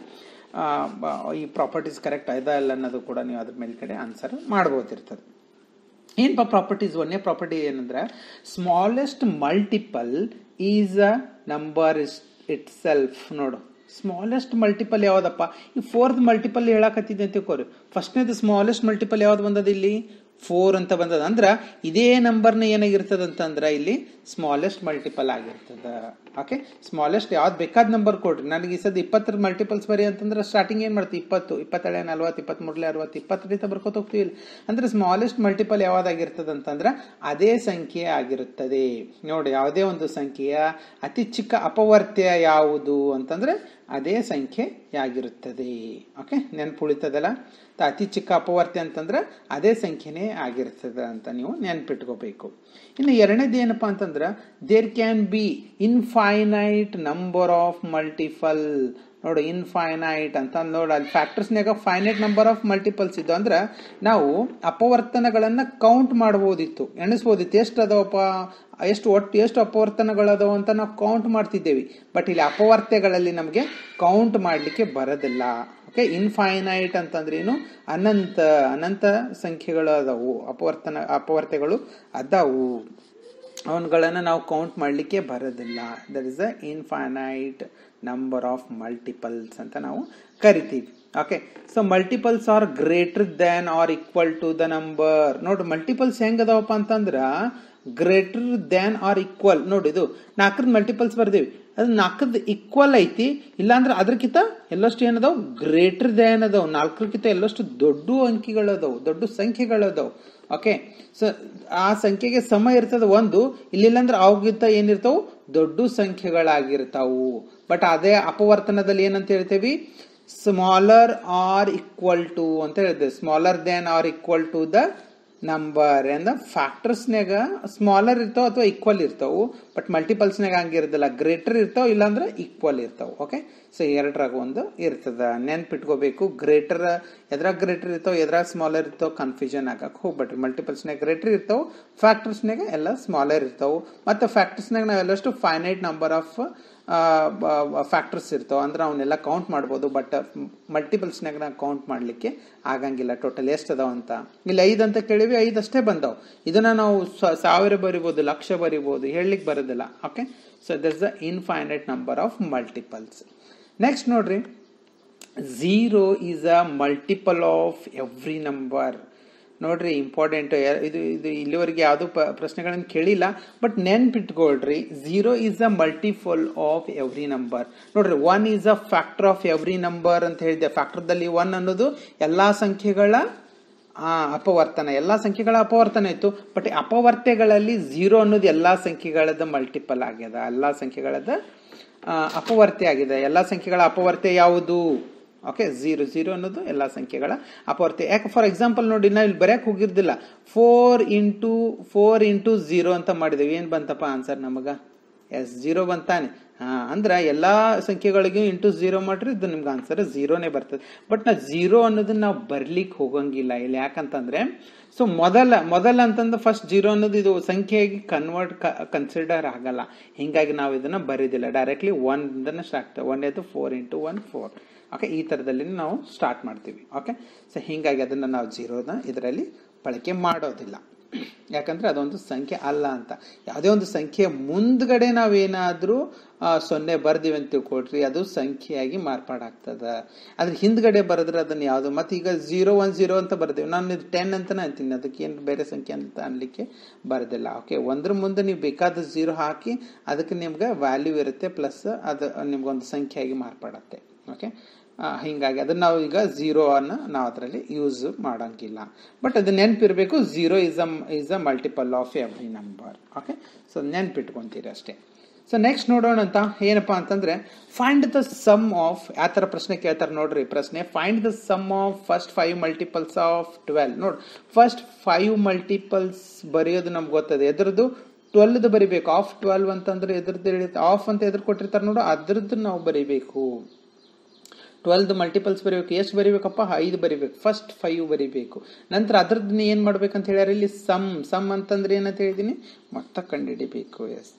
ಈ ಪ್ರಾಪರ್ಟೀಸ್ ಕರೆಕ್ಟ್ ಆಯ್ತಾ ಇಲ್ಲ ಅನ್ನೋದು ಕೂಡ ನೀವು ಅದ್ರ ಮೇಲ್ಗಡೆ ಆನ್ಸರ್ ಮಾಡ್ಬೋದಿರ್ತದೆ ಏನಪ್ಪ ಪ್ರಾಪರ್ಟೀಸ್ ಒಂದೇ ಪ್ರಾಪರ್ಟಿ ಏನಂದ್ರೆ smallest multiple is a number is itself ನೋಡು ಸ್ಮಾಲೆಸ್ಟ್ ಮಲ್ಟಿಪಲ್ ಯಾವ್ದಪ್ಪ ಈ ಫೋರ್ತ್ ಮಲ್ಟಿಪಲ್ ಹೇಳಕತ್ತಿದ್ದೆ ಅಂತ ತಿಳ್ಕೊರಿ ಫಸ್ಟ್ನೇದು ಸ್ಮಾಲೆಸ್ಟ್ ಮಲ್ಟಿಪಲ್ ಯಾವ್ದು ಬಂದದ ಇಲ್ಲಿ ಫೋರ್ ಅಂತ ಬಂದದ ಅಂದ್ರ ಇದೇ ನಂಬರ್ನ ಏನಾಗಿರ್ತದ ಅಂತಂದ್ರ ಇಲ್ಲಿ ಸ್ಮಾಲೆಸ್ಟ್ ಮಲ್ಟಿಪಲ್ ಆಗಿರ್ತದ ಓಕೆ ಸ್ಮಾಲೆಸ್ಟ್ ಯಾವ್ದು ಬೇಕಾದ ನಂಬರ್ ಕೊಡ್ರಿ ನನಗೆ ಈ ಸದ ಇಪ್ಪತ್ತರ ಮಲ್ಟಿಪಲ್ಸ್ ಬರಿ ಅಂತಂದ್ರೆ ಸ್ಟಾರ್ಟಿಂಗ್ ಏನ್ ಮಾಡ್ತೀವಿ ಇಪ್ಪತ್ತು ಇಪ್ಪತ್ತೇಳೆ ನಲ್ವತ್ತು ಇಪ್ಪತ್ಮೂರಲೆ ಅರವತ್ತು ಇಪ್ಪತ್ತರಿಂದ ಬರ್ಕೋತ ಹೋಗ್ತೀವಿ ಅಂದ್ರೆ ಸ್ಮಾಲೆಸ್ಟ್ ಮಲ್ಟಿಪಲ್ ಯಾವ್ದಾಗಿರ್ತದ ಅಂತಂದ್ರೆ ಅದೇ ಸಂಖ್ಯೆ ಆಗಿರುತ್ತದೆ ನೋಡಿ ಯಾವುದೇ ಒಂದು ಸಂಖ್ಯೆಯ ಅತಿ ಚಿಕ್ಕ ಅಪವರ್ತ್ಯ ಯಾವುದು ಅಂತಂದ್ರೆ ಅದೇ ಸಂಖ್ಯೆ ಆಗಿರುತ್ತದೆ ಓಕೆ ನೆನ್ಪು ಉಳಿತದಲ್ಲ ಅತಿ ಚಿಕ್ಕ ಅಪವರ್ತ್ಯ ಅಂತಂದ್ರೆ ಅದೇ ಸಂಖ್ಯೆನೇ ಆಗಿರ್ತದೆ ಅಂತ ನೀವು ನೆನ್ಪಿಟ್ಕೋಬೇಕು ಇನ್ನು ಎರಡನೇದು ಏನಪ್ಪಾ ಅಂತಂದ್ರೆ there can be infinite number of multiple ನೋಡು ಇನ್ಫೈನೈಟ್ ಅಂತ ನೋಡಿ ಅಲ್ಲಿ ಫ್ಯಾಕ್ಟರ್ಸ್ನಾಗ ಫೈನೈಟ್ ನಂಬರ್ ಆಫ್ ಮಲ್ಟಿಪಲ್ಸ್ ಇದ್ದು ಅಂದ್ರೆ ನಾವು ಅಪವರ್ತನಗಳನ್ನ ಕೌಂಟ್ ಮಾಡ್ಬೋದಿತ್ತು ಎಣಿಸ್ಬೋದಿತ್ತು ಎಷ್ಟು ಅದಾವಪ್ಪ ಎಷ್ಟು ಒಟ್ಟು ಎಷ್ಟು ಅಪವರ್ತನಗಳು ಅದಾವ ಅಂತ ನಾವು ಕೌಂಟ್ ಮಾಡ್ತಿದ್ದೇವೆ ಬಟ್ ಇಲ್ಲಿ ಅಪವರ್ತ್ಯಗಳಲ್ಲಿ ನಮಗೆ ಕೌಂಟ್ ಮಾಡಲಿಕ್ಕೆ ಬರೋದಿಲ್ಲ ಓಕೆ ಇನ್ಫೈನೈಟ್ ಅಂತಂದ್ರೇನು ಅನಂತ ಅನಂತ ಸಂಖ್ಯೆಗಳು ಅದಾವು ಅಪವರ್ತನ ಅಪವರ್ತ್ಯಗಳು ಅದಾವು ಅವನ್ಗಳನ್ನು ನಾವು ಕೌಂಟ್ ಮಾಡಲಿಕ್ಕೆ ಬರೋದಿಲ್ಲ that is a infinite number of multiples ಅಂತ ನಾವು ಕರಿತೀವಿ okay so multiples are greater than or equal to the number ನೋಡಿ ಮಲ್ಟಿಪಲ್ಸ್ ಹೆಂಗ್ ಅದಾವಪ್ಪ ಅಂತಂದ್ರ ಗ್ರೇಟರ್ ದ್ಯಾನ್ ಆರ್ ಈಕ್ವಲ್ ನೋಡಿ ಇದು ನಾಲ್ಕರದ ಮಲ್ಟಿಪಲ್ಸ್ ಬರ್ದೇವಿ ಅದು ನಾಲ್ಕದ ಈಕ್ವಲ್ ಐತಿ ಇಲ್ಲಾಂದ್ರೆ ಅದ್ರಕ್ಕಿಂತ ಎಲ್ಲಷ್ಟು ಏನದಾವ್ ಗ್ರೇಟರ್ ದ್ಯಾನ್ ಅದಾವ್ ನಾಲ್ಕರಕ್ಕಿಂತ ಎಲ್ಲಷ್ಟು ದೊಡ್ಡ ಅಂಕಿಗಳು ಅದಾವ್ ದೊಡ್ಡ ಸಂಖ್ಯೆಗಳು ಅದಾವ್ ಓಕೆ ಸೊ ಆ ಸಂಖ್ಯೆಗೆ ಸಮ ಇರ್ತದ ಒಂದು ಇಲ್ಲಿಲ್ಲ ಅಂದ್ರೆ ಅವಗಿಂತ ಏನಿರ್ತಾವು ದೊಡ್ಡ ಸಂಖ್ಯೆಗಳಾಗಿರ್ತಾವು ಬಟ್ ಅದೇ ಅಪವರ್ತನದಲ್ಲಿ ಏನಂತ ಹೇಳ್ತೇವಿ ಸ್ಮಾಲರ್ ಆರ್ ಈಕ್ವಲ್ ಟು ಅಂತ ಹೇಳ್ತೇವೆ smaller than or equal to the number ಅಂದ ಫ್ಯಾಕ್ಟರ್ಸ್ನಾಗ ಸ್ಮಾಲರ್ ಇರ್ತಾವ ಅಥವಾ ಈಕ್ವಲ್ ಇರ್ತಾವು ಬಟ್ ಮಲ್ಟಿಪಲ್ಸ್ನಾಗ ಹಂಗಿರೋದಿಲ್ಲ ಗ್ರೇಟರ್ ಇರ್ತಾವ ಇಲ್ಲಾಂದ್ರೆ ಈಕ್ವಲ್ ಇರ್ತಾವ ಓಕೆ ಸೊ ಎರಡರಾಗ ಒಂದು ಇರ್ತದ ನೆನ್ಪಿಟ್ಕೋಬೇಕು ಗ್ರೇಟರ್ ಎದ್ರಾಗ ಗ್ರೇಟರ್ ಇರ್ತಾವ ಎದ್ರಾಗ ಸ್ಮಾಲರ್ ಇರ್ತಾವ ಕನ್ಫ್ಯೂಷನ್ ಆಗಕ್ಕೆ ಹೋಗ್ಬೇಡ್ರಿ ಮಲ್ಟಿಪಲ್ಸ್ನಾಗ ಗ್ರೇಟರ್ ಇರ್ತಾವ ಫ್ಯಾಕ್ಟರ್ಸ್ನಾಗ ಎಲ್ಲ ಸ್ಮಾಲರ್ ಇರ್ತಾವ ಮತ್ತು ಫ್ಯಾಕ್ಟರ್ಸ್ನಾಗ ನಾವೆಲ್ಲಷ್ಟು ಫೈನೈಟ್ ನಂಬರ್ ಆಫ್ ಫ್ಯಾಕ್ಟರ್ಸ್ ಇರ್ತಾವೆ ಅಂದ್ರೆ ಅವನ್ನೆಲ್ಲ ಕೌಂಟ್ ಮಾಡ್ಬೋದು ಬಟ್ ಮಲ್ಟಿಪಲ್ಸ್ನಾಗ ನಾವು ಕೌಂಟ್ ಮಾಡಲಿಕ್ಕೆ ಆಗಂಗಿಲ್ಲ ಟೋಟಲ್ ಎಷ್ಟು ಅದಾವ ಅಂತ ಇಲ್ಲಿ ಐದು ಅಂತ ಕೇಳಿವಿ ಐದು ಅಷ್ಟೇ ಬಂದಾವ್ ಇದನ್ನ ನಾವು ಸ- ಸಾವಿರ ಬರಿಬೋದು ಲಕ್ಷ ಬರಿಬೋದು ಹೇಳಲಿಕ್ಕೆ ಬರೋದಿಲ್ಲ okay so there's the infinite number of multiples next ನೋಡ್ರಿ zero is a multiple of every number ನೋಡ್ರಿ ಇಂಪಾರ್ಟೆಂಟ್ ಇದು ಇದು ಇಲ್ಲಿವರೆಗೆ ಯಾವುದು ಪ್ರಶ್ನೆಗಳನ್ನು ಕೇಳಿಲ್ಲ ಬಟ್ ನೆನ್ಪಿಟ್ಕೊಳ್ರಿ zero is a multiple of every number ನೋಡ್ರಿ one is a factor of every number ಅಂತ ಹೇಳಿದೆ ಫ್ಯಾಕ್ಟರ್ದಲ್ಲಿ ಒನ್ ಅನ್ನೋದು ಎಲ್ಲಾ ಸಂಖ್ಯೆಗಳ ಆ, ಅಪವರ್ತನ ಎಲ್ಲಾ ಸಂಖ್ಯೆಗಳ ಅಪವರ್ತನ ಇತ್ತು ಬಟ್ ಅಪವರ್ತೆಗಳಲ್ಲಿ ಝೀರೋ ಅನ್ನೋದು ಎಲ್ಲಾ ಸಂಖ್ಯೆಗಳದ ಮಲ್ಟಿಪಲ್ ಆಗ್ಯದ ಎಲ್ಲಾ ಸಂಖ್ಯೆಗಳದ ಆ, ಅಪವರ್ತೆ ಆಗಿದೆ ಎಲ್ಲಾ ಸಂಖ್ಯೆಗಳ ಅಪವರ್ತೆ ಯಾವುದು ಓಕೆ ಝೀರೋ ಝೀರೋ ಅನ್ನೋದು ಎಲ್ಲಾ ಸಂಖ್ಯೆಗಳ ಅಪವರ್ತೆ ಯಾಕೆ ಫಾರ್ ಎಕ್ಸಾಂಪಲ್ ನೋಡಿ ನಾವು ಇಲ್ಲಿ ಬರೆಯಕ್ಕೆ ಹೋಗಿರ್ದಿಲ್ಲ four into four into zero ಅಂತ ಮಾಡಿದೇವೆ ಏನ್ ಬಂತಪ್ಪ ಆನ್ಸರ್ ನಮಗ ಎಸ್ ಝೀರೋ ಬಂತಾನೆ ಹಾ ಅಂದ್ರೆ ಎಲ್ಲಾ ಸಂಖ್ಯೆಗಳಿಗೂ ಇಂಟು ಝೀರೋ ಮಾಡ್ರಿ ಇದು ನಿಮ್ಗೆ ಆನ್ಸರ್ ಝೀರೋನೇ ಬರ್ತದೆ ಬಟ್ ನಾ ಝೀರೋ ಅನ್ನೋದನ್ನ ನಾವು ಬರ್ಲಿಕ್ಕೆ ಹೋಗಂಗಿಲ್ಲ ಇಲ್ಲಿ ಯಾಕಂತಂದ್ರೆ ಸೊ ಮೊದಲ ಮೊದಲ ಅಂತಂದ್ರೆ ಫಸ್ಟ್ ಜೀರೋ ಅನ್ನೋದು ಇದು ಸಂಖ್ಯೆಯಾಗಿ ಕನ್ವರ್ಟ್ ಕನ್ಸಿಡರ್ ಆಗಲ್ಲ ಹಿಂಗಾಗಿ ನಾವು ಇದನ್ನ ಬರೀದಿಲ್ಲ ಡೈರೆಕ್ಟ್ಲಿ ಒನ್ ಸ್ಟಾರ್ಟ್ ಒನ್ ಇದು four into one four okay ಈ ಥರದಲ್ಲಿ ನಾವು ಸ್ಟಾರ್ಟ್ ಮಾಡ್ತೀವಿ ಓಕೆ ಸೊ ಹಿಂಗಾಗಿ ಅದನ್ನು ನಾವು ಜೀರೋನ ಇದರಲ್ಲಿ ಬಳಕೆ ಮಾಡೋದಿಲ್ಲ ಯಾಕಂದ್ರೆ ಅದೊಂದು ಸಂಖ್ಯೆ ಅಲ್ಲ ಅಂತ ಯಾವುದೇ ಒಂದು ಸಂಖ್ಯೆ ಮುಂದ್ಗಡೆ ನಾವೇನಾದ್ರೂ ಆ, ಸೊನ್ನೆ ಬರ್ದಿವಿ ಅಂತ ತಿಳ್ಕೊಳ್ರಿ ಅದು ಸಂಖ್ಯೆಯಾಗಿ ಮಾರ್ಪಾಡಾಗ್ತದ ಅದ್ರ ಹಿಂದ್ಗಡೆ ಬರೆದ್ರೆ ಅದನ್ನ ಯಾವುದು ಮತ್ತೆ ಈಗ ಜೀರೋ ಒನ್ ಜೀರೋ ಅಂತ ಬರ್ದೇವಿ ನಾನು ಇದು ಟೆನ್ ಅಂತಾನೆ ಅಂತೀನಿ ಅದಕ್ಕೆ ಏನು ಬೇರೆ ಸಂಖ್ಯೆ ಅಂತ ಅನ್ಲಿಕ್ಕೆ ಬರೋದಿಲ್ಲ ಓಕೆ ಒಂದ್ರ ಮುಂದೆ ನೀವು ಬೇಕಾದ ಜೀರೋ ಹಾಕಿ ಅದಕ್ಕೆ ನಿಮ್ಗೆ ವ್ಯಾಲ್ಯೂ ಇರುತ್ತೆ ಪ್ಲಸ್ ಅದು ನಿಮ್ಗೊಂದು ಸಂಖ್ಯೆಯಾಗಿ ಮಾರ್ಪಾಡತ್ತೆ ಓಕೆ ಆ, ಹಿಂಗಾಗಿ ಅದನ್ನ ನಾವು ಈಗ ಝೀರೋ ಅನ್ನ ನಾವು ಅದರಲ್ಲಿ ಯೂಸ್ ಮಾಡಂಗಿಲ್ಲ ಬಟ್ ಅದು ನೆನ್ಪಿರ್ಬೇಕು zero is a is a multiple of every number okay so ನೆನ್ಪಿಟ್ಕೊಂತೀರಿ ಅಷ್ಟೇ ಸೊ ನೆಕ್ಸ್ಟ್ ನೋಡೋಣ ಅಂತ ಏನಪ್ಪಾ ಅಂತಂದ್ರೆ ಫೈಂಡ್ ದ ಸಮ್ ಆಫ್ ಯಾವ ಥರ ಪ್ರಶ್ನೆ ಕೇಳ್ತಾರೆ ನೋಡ್ರಿ ಪ್ರಶ್ನೆ find the sum of first five multiples of twelve ನೋಡ್ ಫಸ್ಟ್ ಫೈವ್ ಮಲ್ಟಿಪಲ್ಸ್ ಬರೆಯೋದು ನಮ್ಗೆ ಗೊತ್ತದೆ ಎದ್ರದ್ದು ಟ್ವೆಲ್ದು ಬರಿಬೇಕು ಆಫ್ ಟ್ವೆಲ್ವ್ ಅಂತಂದ್ರೆ ಎದ್ರದ್ದು ಆಫ್ ಅಂತ ಎದುರು ಕೊಟ್ಟಿರ್ತಾರೆ ನೋಡು ಅದ್ರದ್ದು ನಾವು ಬರಿಬೇಕು ಟ್ವೆಲ್ತ್ ಮಲ್ಟಿಪಲ್ಸ್ ಬರೀಬೇಕು ಎಷ್ಟು ಬರಿಬೇಕಪ್ಪ ಐದು ಬರಿಬೇಕು ಫಸ್ಟ್ ಫೈವ್ ಬರಿಬೇಕು ನಂತರ ಅದ್ರದ್ದು ನೀ ಏನ್ ಮಾಡ್ಬೇಕಂತ ಹೇಳ್ಯಾರ ಇಲ್ಲಿ ಸಮ್ ಸಮ್ ಅಂತಂದ್ರೆ ಏನಂತ ಹೇಳಿದೀನಿ ಮೊತ್ತ ಕಂಡುಹಿಡಿಬೇಕು ಎಸ್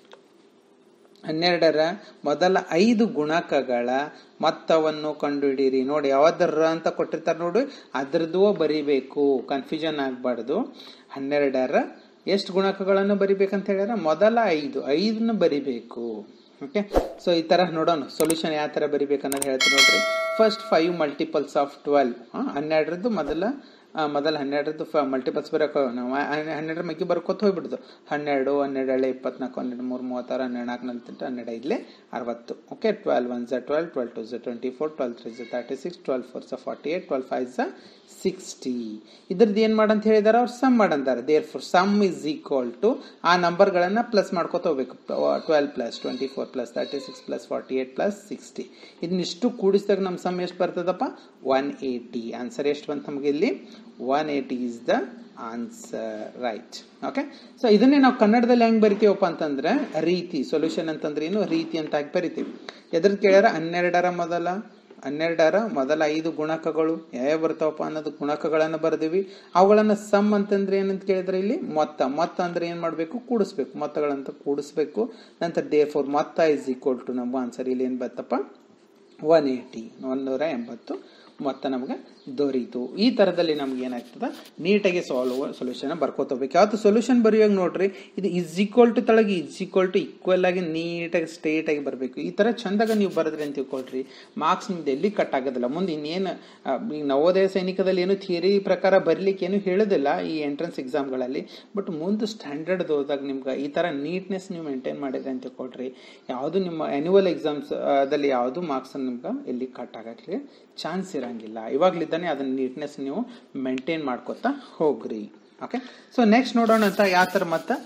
ಹನ್ನೆರಡರ ಮೊದಲ ಐದು ಗುಣಕಗಳ ಮೊತ್ತವನ್ನು ಕಂಡುಹಿಡಿಯಿರಿ ನೋಡಿ ಯಾವ್ದರ ಅಂತ ಕೊಟ್ಟಿರ್ತಾರೆ ನೋಡಿ ಅದ್ರದ್ದು ಬರಿಬೇಕು ಕನ್ಫ್ಯೂಷನ್ ಆಗಬಾರ್ದು ಹನ್ನೆರಡರ ಎಷ್ಟು ಗುಣಕಗಳನ್ನು ಬರಿಬೇಕಂತ ಹೇಳ್ಯಾರ ಮೊದಲ ಐದು ಐದನ್ನ ಬರಿಬೇಕು ಓಕೆ ಸೊ ಈ ತರ ನೋಡೋಣ ಸೊಲ್ಯೂಷನ್ ಯಾವ ತರ ಬರಿಬೇಕು ಅನ್ನೋದು ಹೇಳ್ತೀನಿ ನೋಡ್ರಿ first five multiples of twelve ಹನ್ನೆರಡರದ್ದು ಮೊದಲ ಆ, ಮೊದಲ ಹನ್ನೆರಡರದ್ದು ಮಲ್ಟಿಪಲ್ಸ್ ಬರೋಕೆ ನಾವು ಹನ್ನೆರಡರ ಮಗ್ಗಿ ಬರ್ಕೋತ ಹೋಗ್ಬಿಡುದು ಹನ್ನೆರಡು ಹನ್ನೆರಡು ಏಳೆ ಇಪ್ಪತ್ನಾಲ್ಕು ಹನ್ನೆರಡು ಮೂರು ಮೂವತ್ತಾರು ಹನ್ನೆರಡು ನಾಲ್ಕು ನಲ್ವತ್ತೆಂಟು ಹನ್ನೆರಡು ಐದಲೇ ಅರವತ್ತು ಓಕೆ ಟ್ವೆಲ್ ಒನ್ ಝ ಟ್ವೆಲ್ ಟ್ವೆಲ್ ಟು ಝ ಟ್ವೆಂಟಿ ಫೋರ್ ಟ್ವೆಲ್ ತ್ರೀ ಝ ತರ್ಟಿ ಸಿಕ್ಸ್ ಟ್ವೆಲ್ ಫೋರ್ ಝ ಫಾರ್ಟಿ ಏಟ್ ಟ್ವೆಲ್ ಫೈವ್ ಝ ಸಿಕ್ಸ್ಟಿ ಇದ್ರದ್ದು ಏನ್ ಮಾಡಂತ ಹೇಳಿದಾರೆ ಅವ್ರು ಸಮ್ ಮಾಡಂತಾರೆ there four sum is equal to ಆ ನಂಬರ್ಗಳನ್ನ ಪ್ಲಸ್ ಮಾಡ್ಕೋತ ಹೋಗ್ಬೇಕು twelve plus twenty four plus thirty six plus forty eight plus sixty ಇದನ್ನಿಷ್ಟು ಕೂಡಿಸಿದಾಗ ನಮ್ಮ ಸಮ್ ಎಷ್ಟು ಬರ್ತದಪ್ಪ ಒನ್ ಏಯ್ಟಿ ಆನ್ಸರ್ ಎಷ್ಟು ಬಂತು ನಮಗೆ ಇಲ್ಲಿ one eighty is the answer right okay so ಇದನ್ನೇ ನಾವು ಕನ್ನಡದಲ್ಲಿ ಹೆಂಗ್ ಬರಿತೀವಪ್ಪ ಅಂತಂದ್ರೆ ರೀತಿ ಸೊಲ್ಯೂಷನ್ ಅಂತಂದ್ರೆ ಏನು ರೀತಿ ಅಂತ ಹಾಕಿ ಬರಿತೀವಿ ಎದ್ರದ್ದು ಕೇಳ್ಯಾರ ಹನ್ನೆರಡರ ಮೊದಲ ಹನ್ನೆರಡರ ಮೊದಲ ಐದು ಗುಣಕಗಳು ಯಾವ ಬರ್ತಾವಪ್ಪ ಅನ್ನೋದು ಗುಣಕಗಳನ್ನು ಬರ್ದಿವಿ ಅವುಗಳನ್ನ ಸಮ್ ಅಂತಂದ್ರೆ ಏನಂತ ಕೇಳಿದ್ರೆ ಇಲ್ಲಿ ಮೊತ್ತ ಮೊತ್ತ ಅಂದ್ರೆ ಏನ್ ಮಾಡ್ಬೇಕು ಕೂಡಿಸ್ಬೇಕು ಮೊತ್ತಗಳಂತ ಕೂಡಿಸ್ಬೇಕು ನಂತರ ಡೇ ಫೋರ್ ಮೊತ್ತ ಇಸ್ ಈಕ್ವಲ್ ಟು ನಮ್ಮ ಆನ್ಸರ್ ಇಲ್ಲಿ ಏನ್ ಬರ್ತಪ್ಪ ಒನ್ ಏಯ್ಟಿ ಒಂದೂರ ಎಂಬತ್ತು ಮೊತ್ತ ನಮ್ಗೆ ದೊರೀತು ಈ ತರದಲ್ಲಿ ನಮ್ಗೆ ಏನಾಗ್ತದ ನೀಟಾಗಿ ಸಾಲ್ವ್ ಸೊಲ್ಯೂಷನ್ ಬರ್ಕೋತ ಹೋಗ್ಬೇಕು ಯಾವತ್ತು ಸೊಲ್ಯೂಷನ್ ಬರೆಯುವಾಗ ನೋಡ್ರಿ ಇದು ಇಸ್ ಈಕ್ವಲ್ ಟು ತಳಗೆ ಇಸ್ ಈಕ್ವಲ್ ಟು ಈಕ್ವಲ್ ಆಗಿ ನೀಟಾಗಿ ಸ್ಟ್ರೇಟ್ ಆಗಿ ಬರಬೇಕು ಈ ತರ ಚಂದಾಗ ನೀವು ಬರೆದ್ರಿ ಅಂತ ತಿಳ್ಕೊಳ್ರಿ ಮಾರ್ಕ್ಸ್ ನಿಮ್ದು ಎಲ್ಲಿ ಕಟ್ ಆಗೋದಿಲ್ಲ ಮುಂದೆ ಇನ್ನೇನು ಆ, ಈಗ ನವೋದಯ ಸೈನಿಕದಲ್ಲಿ ಏನು ಥಿಯರಿ ಪ್ರಕಾರ ಬರ್ಲಿಕ್ಕೆ ಏನು ಹೇಳೋದಿಲ್ಲ ಈ ಎಂಟ್ರೆನ್ಸ್ ಎಕ್ಸಾಮ್ಗಳಲ್ಲಿ ಬಟ್ ಮುಂದೆ ಸ್ಟ್ಯಾಂಡರ್ಡ್ ಹೋದಾಗ ನಿಮ್ಗೆ ಈ ತರ ನೀಟ್ನೆಸ್ ನೀವು ಮೇಂಟೈನ್ ಮಾಡಿದ್ರೆ ಅಂತ ತಿಳ್ಕೊಳ್ರಿ ಯಾವುದು ನಿಮ್ಮ ಆನ್ಯುವಲ್ ಎಕ್ಸಾಮ್ಸ್ ದಲ್ಲಿ ಯಾವುದು ಮಾರ್ಕ್ಸ್ ನಿಮ್ಗೆ ಎಲ್ಲಿ ಕಟ್ ಆಗಕ್ಕೆ ಚಾನ್ಸ್ ಇರಂಗಿಲ್ಲ ಇವಾಗ್ಲಿದ್ದಾನೆ ಅದನ್ನ ನೀಟ್ನೆಸ್ ನೀವು ಮೇಂಟೈನ್ ಮಾಡ್ಕೊತಾ ಹೋಗ್ರಿ ಓಕೆ ಸೊ ನೆಕ್ಸ್ಟ್ ನೋಡೋಣ ಅಂತ ಯಾವ ಥರ ಮತ್ತೆ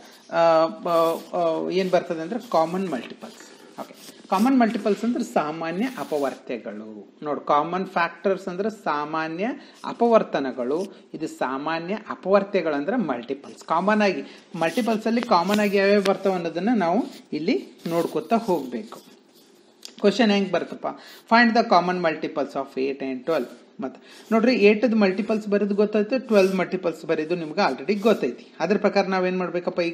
ಏನು ಬರ್ತದೆ ಅಂದ್ರೆ common multiples okay common multiples ಅಂದ್ರೆ ಸಾಮಾನ್ಯ ಅಪವರ್ತ್ಯಗಳು ನೋಡಿ ಕಾಮನ್ ಫ್ಯಾಕ್ಟರ್ಸ್ ಅಂದ್ರೆ ಸಾಮಾನ್ಯ ಅಪವರ್ತನಗಳು ಇದು ಸಾಮಾನ್ಯ ಅಪವರ್ತ್ಯಗಳು ಅಂದ್ರೆ ಮಲ್ಟಿಪಲ್ಸ್ ಕಾಮನ್ ಆಗಿ ಮಲ್ಟಿಪಲ್ಸ್ ಅಲ್ಲಿ ಕಾಮನ್ ಆಗಿ ಯಾವ್ಯಾವ ಬರ್ತಾವ ಅನ್ನೋದನ್ನ ನಾವು ಇಲ್ಲಿ ನೋಡ್ಕೊತಾ ಹೋಗ್ಬೇಕು ಕ್ವಶನ್ ಹೆಂಗ್ ಬರ್ತಪ್ಪ find the common multiples of eight and twelve ಮತ್ತೆ ನೋಡ್ರಿ ಏಟದ ಮಲ್ಟಿಪಲ್ಸ್ ಬರೋದು ಗೊತ್ತೈತೆ ಟ್ವೆಲ್ವ್ ಮಲ್ಟಿಪಲ್ಸ್ ಬರೋದು ನಿಮ್ಗೆ ಆಲ್ರೆಡಿ ಗೊತ್ತೈತಿ ಅದ್ರ ಪ್ರಕಾರ ನಾವೇನ್ ಮಾಡ್ಬೇಕಪ್ಪ ಈಗ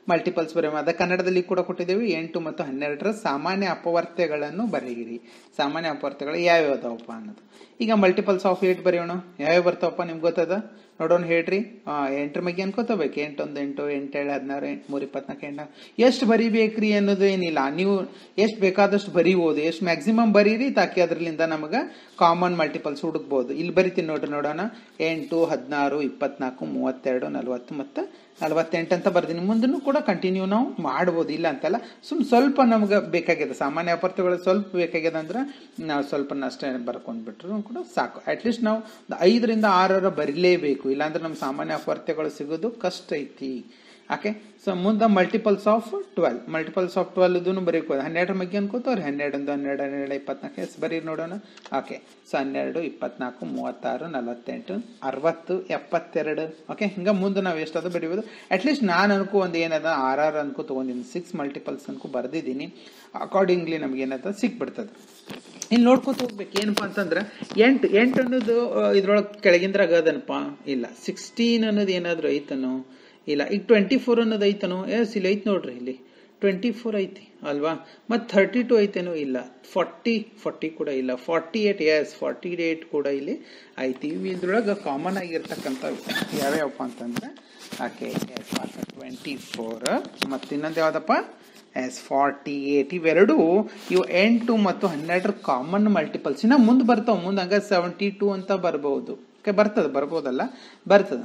ಮಲ್ಟಿಪಲ್ಸ್ ಬರೆಯೋಣ ಅದ ಕನ್ನಡದಲ್ಲಿ ಕೂಡ ಕೊಟ್ಟಿದ್ದೇವೆ ಎಂಟು ಮತ್ತು ಹನ್ನೆರಡರ ಸಾಮಾನ್ಯ ಅಪವರ್ತ್ಯಗಳನ್ನು ಬರೆಯಿರಿ ಸಾಮಾನ್ಯ ಅಪವರ್ತ್ಯಗಳು ಯಾವ್ಯಾವ ಅದಾವಪ್ಪ ಅನ್ನೋದು ಈಗ ಮಲ್ಟಿಪಲ್ಸ್ ಆಫ್ ಏಟ್ ಬರೆಯೋಣ ಯಾವ್ಯಾವ ಬರ್ತಾವಪ್ಪ ನಿಮ್ಗೆ ಗೊತ್ತದ ನೋಡೋಣ ಹೇಳ್ರಿ ಆ, ಎಂಟ್ರ ಬಗ್ಗೆ ಅನ್ಕೋತಬೇಕು ಎಂಟೊಂದು ಎಂಟು ಎಂಟೇಳು ಹದಿನಾರು ಎಂಟು ಮೂರು ಇಪ್ಪತ್ನಾಲ್ಕು ಎಂಟು ಎಷ್ಟು ಬರಿಬೇಕ್ರಿ ಅನ್ನೋದು ಏನಿಲ್ಲ ನೀವು ಎಷ್ಟು ಬೇಕಾದಷ್ಟು ಬರಿಬೋದು ಎಷ್ಟು ಮ್ಯಾಕ್ಸಿಮಮ್ ಬರೀರಿ ತಾಕಿ ಅದರಲ್ಲಿಂದ ನಮಗೆ ಕಾಮನ್ ಮಲ್ಟಿಪಲ್ಸ್ ಹುಡುಕ್ಬೋದು ಇಲ್ಲಿ ಬರಿತೀನಿ ನೋಡ್ರಿ ನೋಡೋಣ ಎಂಟು ಹದಿನಾರು ಇಪ್ಪತ್ನಾಲ್ಕು ಮೂವತ್ತೆರಡು ನಲವತ್ತು ಮತ್ತು ನಲವತ್ತೆಂಟು ಅಂತ ಬರ್ದೀನಿ ಮುಂದೂ ಕೂಡ ಕಂಟಿನ್ಯೂ ನಾವು ಮಾಡ್ಬೋದು ಇಲ್ಲ ಅಂತಲ್ಲ ಸುಮ್ ಸ್ವಲ್ಪ ನಮ್ಗೆ ಬೇಕಾಗ್ಯದ ಸಾಮಾನ್ಯ ಅಪರ್ಥಗಳು ಸ್ವಲ್ಪ ಬೇಕಾಗ್ಯದ ಅಂದ್ರೆ ನಾವು ಸ್ವಲ್ಪ ಅಷ್ಟೇ ಬರ್ಕೊಂಡ್ಬಿಟ್ರು ಕೂಡ ಸಾಕು ಅಟ್ಲೀಸ್ಟ್ ನಾವು ಒಂದು ಐದರಿಂದ ಆರರ ಬರಿಲೇಬೇಕು ಇಲ್ಲಾಂದ್ರೆ ನಮ್ಮ ಸಾಮಾನ್ಯ ಅಪರ್ಥ್ಯಗಳು ಸಿಗೋದು ಕಷ್ಟ ಐತಿ ಓಕೆ ಸೊ ಮುಂದೆ multiples of twelve multiples of twelve ಇದನ್ನು ಬರೀಕೋದು ಹನ್ನೆರಡರ ಬಗ್ಗೆ ಅನ್ಕೋತವ್ರಿ ಹನ್ನೆರಡೊಂದು ಹನ್ನೆರಡು ಹನ್ನೆರಡು ಇಪ್ಪತ್ನಾಲ್ಕು ಎಸ್ ಬರೀ ನೋಡೋಣ ಓಕೆ ಸೊ ಹನ್ನೆರಡು ಇಪ್ಪತ್ನಾಲ್ಕು ಮೂವತ್ತಾರು ನಲವತ್ತೆಂಟು ಅರವತ್ತು ಎಪ್ಪತ್ತೆರಡು ಓಕೆ ಹಿಂಗೆ ಮುಂದೆ ನಾವು ಎಷ್ಟಾದ್ರು ಬರೀಬೋದು ಅಟ್ಲೀಸ್ಟ್ ನಾನು ಅನ್ಕೋ ಒಂದು ಏನದ ಆರ್ ಆರ್ ಅನ್ಕೋ ತೊಗೊಂಡಿನಿ ಸಿಕ್ಸ್ ಮಲ್ಟಿಪಲ್ಸ್ ಅನ್ಕೋ ಬರ್ದಿದ್ದೀನಿ ಅಕಾರ್ಡಿಂಗ್ಲಿ ನಮ್ಗೆ ಏನದ ಸಿಕ್ಬಿಡ್ತದೆ ಇಲ್ಲಿ ನೋಡ್ಕೊತ ಹೋಗ್ಬೇಕು ಏನಪ್ಪಾ ಅಂತಂದ್ರೆ ಎಂಟು ಎಂಟು ಅನ್ನೋದು ಇದ್ರೊಳಗೆ ಕೆಳಗಿಂದ್ರಾಗ ಅದನಪ್ಪ ಇಲ್ಲ ಸಿಕ್ಸ್ಟೀನ್ ಅನ್ನೋದು ಏನಾದ್ರು ಐತನೋ ಇಲ್ಲ ಈಗ ಟ್ವೆಂಟಿ ಫೋರ್ ಅನ್ನೋದು ಐತನೋ ಎಸ್ ಇಲ್ಲಿ ಐತೆ ನೋಡ್ರಿ ಇಲ್ಲಿ ಟ್ವೆಂಟಿ ಫೋರ್ ಐತಿ ಅಲ್ವಾ ಮತ್ತು ಥರ್ಟಿ ಟು ಐತೇನೋ ಇಲ್ಲ ಫಾರ್ಟಿ ಫಾರ್ಟಿ ಕೂಡ ಇಲ್ಲ forty eight yes forty eight ಕೂಡ ಇಲ್ಲಿ ಐತಿ ಇವು ಇದ್ರೊಳಗೆ ಕಾಮನ್ ಆಗಿರ್ತಕ್ಕಂಥ ಯಾವ್ಯಾವಪ್ಪ ಅಂತಂದ್ರೆ ಓಕೆ ಎಸ್ ಟ್ವೆಂಟಿ ಫೋರ್ ಮತ್ತು ಇನ್ನೊಂದು ಯಾವುದಪ್ಪ ಎಸ್ ಫಾರ್ಟಿ ಏಟ್ ಇವೆರಡು ಇವು ಎಂಟು ಮತ್ತು ಹನ್ನೆರಡರ ಕಾಮನ್ ಮಲ್ಟಿಪಲ್ಸ್ ಇನ್ನು ಮುಂದೆ ಬರ್ತಾವೆ ಮುಂದೆ ಹಂಗ ಸೆವೆಂಟಿ ಟೂ ಅಂತ ಬರ್ಬೋದು ಓಕೆ ಬರ್ತದೆ ಬರ್ಬೋದಲ್ಲ ಬರ್ತದೆ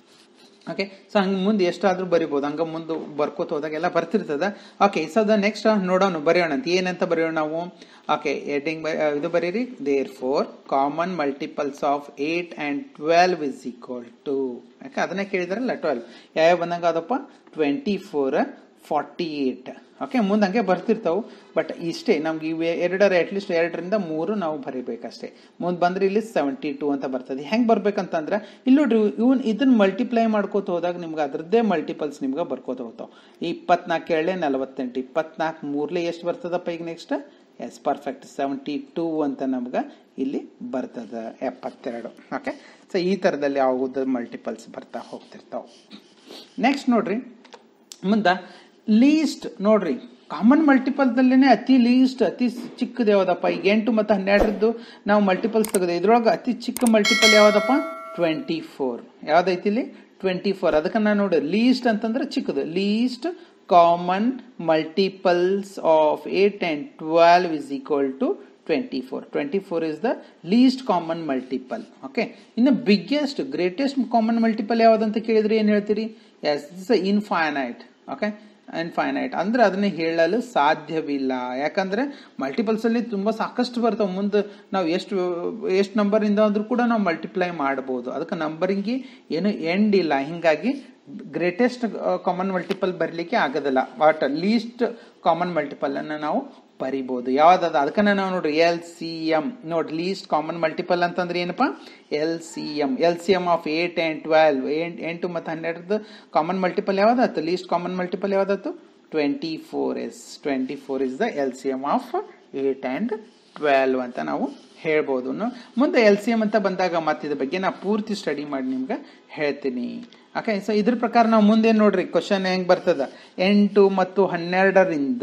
ಓಕೆ ಸೊ ಹಂಗೆ ಮುಂದೆ ಎಷ್ಟಾದ್ರೂ ಬರಿಬೋದು ಹಂಗ ಮುಂದೆ ಬರ್ಕೋತ ಹೋದಾಗೆಲ್ಲ ಬರ್ತಿರ್ತದ ಓಕೆ ಸೊ ದ ನೆಕ್ಸ್ಟ್ ನೋಡೋಣ ಬರೆಯೋಣ ಅಂತ ಏನಂತ ಬರೆಯೋಣ ನಾವು ಓಕೆ ಹೆಡ್ಡಿಂಗ್ ಇದು ಬರೀರಿ therefore common multiples of eight and twelve is equal to ಯಾಕೆ ಅದನ್ನೇ ಕೇಳಿದಾರಲ್ಲ ಟ್ವೆಲ್ವ್ ಯಾವ ಬಂದಂಗ ಅದಪ್ಪ twenty four forty eight okay ಮುಂದೆ ಹಂಗೆ ಬರ್ತಿರ್ತಾವೆ ಬಟ್ ಇಷ್ಟೇ ನಮ್ಗೆ ಇವೆ ಎರಡರ ಅಟ್ಲೀಸ್ಟ್ ಎರಡರಿಂದ ಮೂರು ನಾವು ಬರಿಬೇಕಷ್ಟೇ ಮುಂದೆ ಬಂದ್ರೆ ಇಲ್ಲಿ ಸೆವೆಂಟಿ ಟೂ ಅಂತ ಬರ್ತದೆ ಹೆಂಗೆ ಬರ್ಬೇಕಂತಂದ್ರೆ ಇಲ್ಲಿ ನೋಡ್ರಿ ಇವನ್ ಇದನ್ನ ಮಲ್ಟಿಪ್ಲೈ ಮಾಡ್ಕೋತ ಹೋದಾಗ ನಿಮ್ಗೆ ಅದ್ರದ್ದೇ ಮಲ್ಟಿಪಲ್ಸ್ ನಿಮ್ಗೆ ಬರ್ಕೋತ ಹೋಗ್ತಾವೆ ಇಪ್ಪತ್ನಾಲ್ಕು ಏಳೆ ನಲವತ್ತೆಂಟು ಇಪ್ಪತ್ನಾಲ್ಕು ಮೂರ್ಲೆ ಎಷ್ಟು ಬರ್ತದಪ್ಪ ಈಗ next yes perfect seventy two ಅಂತ ನಮ್ಗೆ ಇಲ್ಲಿ ಬರ್ತದೆ ಎಪ್ಪತ್ತೆರಡು ಓಕೆ ಸೊ ಈ ಥರದಲ್ಲಿ ಯಾವುದೇ ಮಲ್ಟಿಪಲ್ಸ್ ಬರ್ತಾ ಹೋಗ್ತಿರ್ತಾವೆ ನೆಕ್ಸ್ಟ್ ನೋಡ್ರಿ ಮುಂದೆ ಲೀಸ್ಟ್ ನೋಡ್ರಿ ಕಾಮನ್ ಮಲ್ಟಿಪಲ್ದಲ್ಲೇ ಅತಿ ಲೀಸ್ಟ್ ಅತಿ ಚಿಕ್ಕದು ಯಾವ್ದಪ್ಪ ಈಗ ಎಂಟು ಮತ್ತು ಹನ್ನೆರಡರದ್ದು ನಾವು ಮಲ್ಟಿಪಲ್ಸ್ ತೆಗೆದು ಇದ್ರೊಳಗೆ ಅತಿ ಚಿಕ್ಕ ಮಲ್ಟಿಪಲ್ ಯಾವ್ದಪ್ಪ ಟ್ವೆಂಟಿ ಫೋರ್ ಯಾವ್ದೈತಿ ಇಲ್ಲಿ ಟ್ವೆಂಟಿ ಫೋರ್ ಅದಕ್ಕೆ ನಾನು ನೋಡಿ ಲೀಸ್ಟ್ ಅಂತಂದ್ರೆ ಚಿಕ್ಕದು least common multiples of eight and twelve is equal to twenty four twenty four is the least common multiple okay ಇನ್ನು ಬಿಗ್ಗೆಸ್ಟ್ ಗ್ರೇಟೆಸ್ಟ್ ಕಾಮನ್ ಮಲ್ಟಿಪಲ್ ಯಾವ್ದಂತ ಕೇಳಿದ್ರೆ ಏನು ಹೇಳ್ತೀರಿ yes is infinite okay infinite ಅಂದ್ರೆ ಅದನ್ನ ಹೇಳಲು ಸಾಧ್ಯವಿಲ್ಲ ಯಾಕಂದ್ರೆ ಮಲ್ಟಿಪಲ್ಸ್ ಅಲ್ಲಿ ತುಂಬಾ ಸಾಕಷ್ಟು ಬರ್ತಾವೆ ಮುಂದೆ ನಾವು ಎಷ್ಟು ಎಷ್ಟು ನಂಬರ್ ಇಂದ ಅಂದ್ರೂ ಕೂಡ ನಾವು ಮಲ್ಟಿಪ್ಲೈ ಮಾಡಬಹುದು ಅದಕ್ಕೆ ನಂಬರಿಂಗ್ ಏನು ಎಂಡ್ ಇಲ್ಲ ಹಿಂಗಾಗಿ ಗ್ರೇಟೆಸ್ಟ್ ಕಾಮನ್ ಮಲ್ಟಿಪಲ್ ಬರಲಿಕ್ಕೆ ಆಗೋದಿಲ್ಲ ಬಟ್ ಲೀಸ್ಟ್ ಕಾಮನ್ ಮಲ್ಟಿಪಲ್ ಅನ್ನ ನಾವು ಬರಿಬೋದು ಯಾವ್ದಾದ ಅದಕ್ಕೆ ನಾವು ನೋಡ್ರಿ ಎಲ್ ಸಿ ಎಂ ನೋಡ್ರಿ ಲೀಸ್ಟ್ ಕಾಮನ್ ಮಲ್ಟಿಪಲ್ ಅಂತಂದ್ರೆ ಏನಪ್ಪ L C M L C M of eight and twelve ಎಂಟು ಮತ್ತು ಹನ್ನೆರಡರದ್ದು ಕಾಮನ್ ಮಲ್ಟಿಪಲ್ ಯಾವ್ದಾಯ್ತು ಲೀಸ್ಟ್ ಕಾಮನ್ ಮಲ್ಟಿಪಲ್ ಯಾವ್ದಾಯ್ತು twenty four yes twenty four is the L C M of eight and twelve ಅಂತ ನಾವು ಹೇಳ್ಬೋದು ಮುಂದೆ ಎಲ್ ಸಿ ಎಂ ಅಂತ ಬಂದಾಗ ಮತ್ತೆ ಇದ್ರ ಬಗ್ಗೆ ನಾ ಪೂರ್ತಿ ಸ್ಟಡಿ ಮಾಡಿ ನಿಮ್ಗೆ ಹೇಳ್ತೀನಿ ಓಕೆ ಸೊ ಇದ್ರ ಪ್ರಕಾರ ನಾವು ಮುಂದೆ ನೋಡ್ರಿ ಕ್ವಶನ್ ಹೆಂಗ್ ಬರ್ತದ ಎಂಟು ಮತ್ತು ಹನ್ನೆರಡರಿಂದ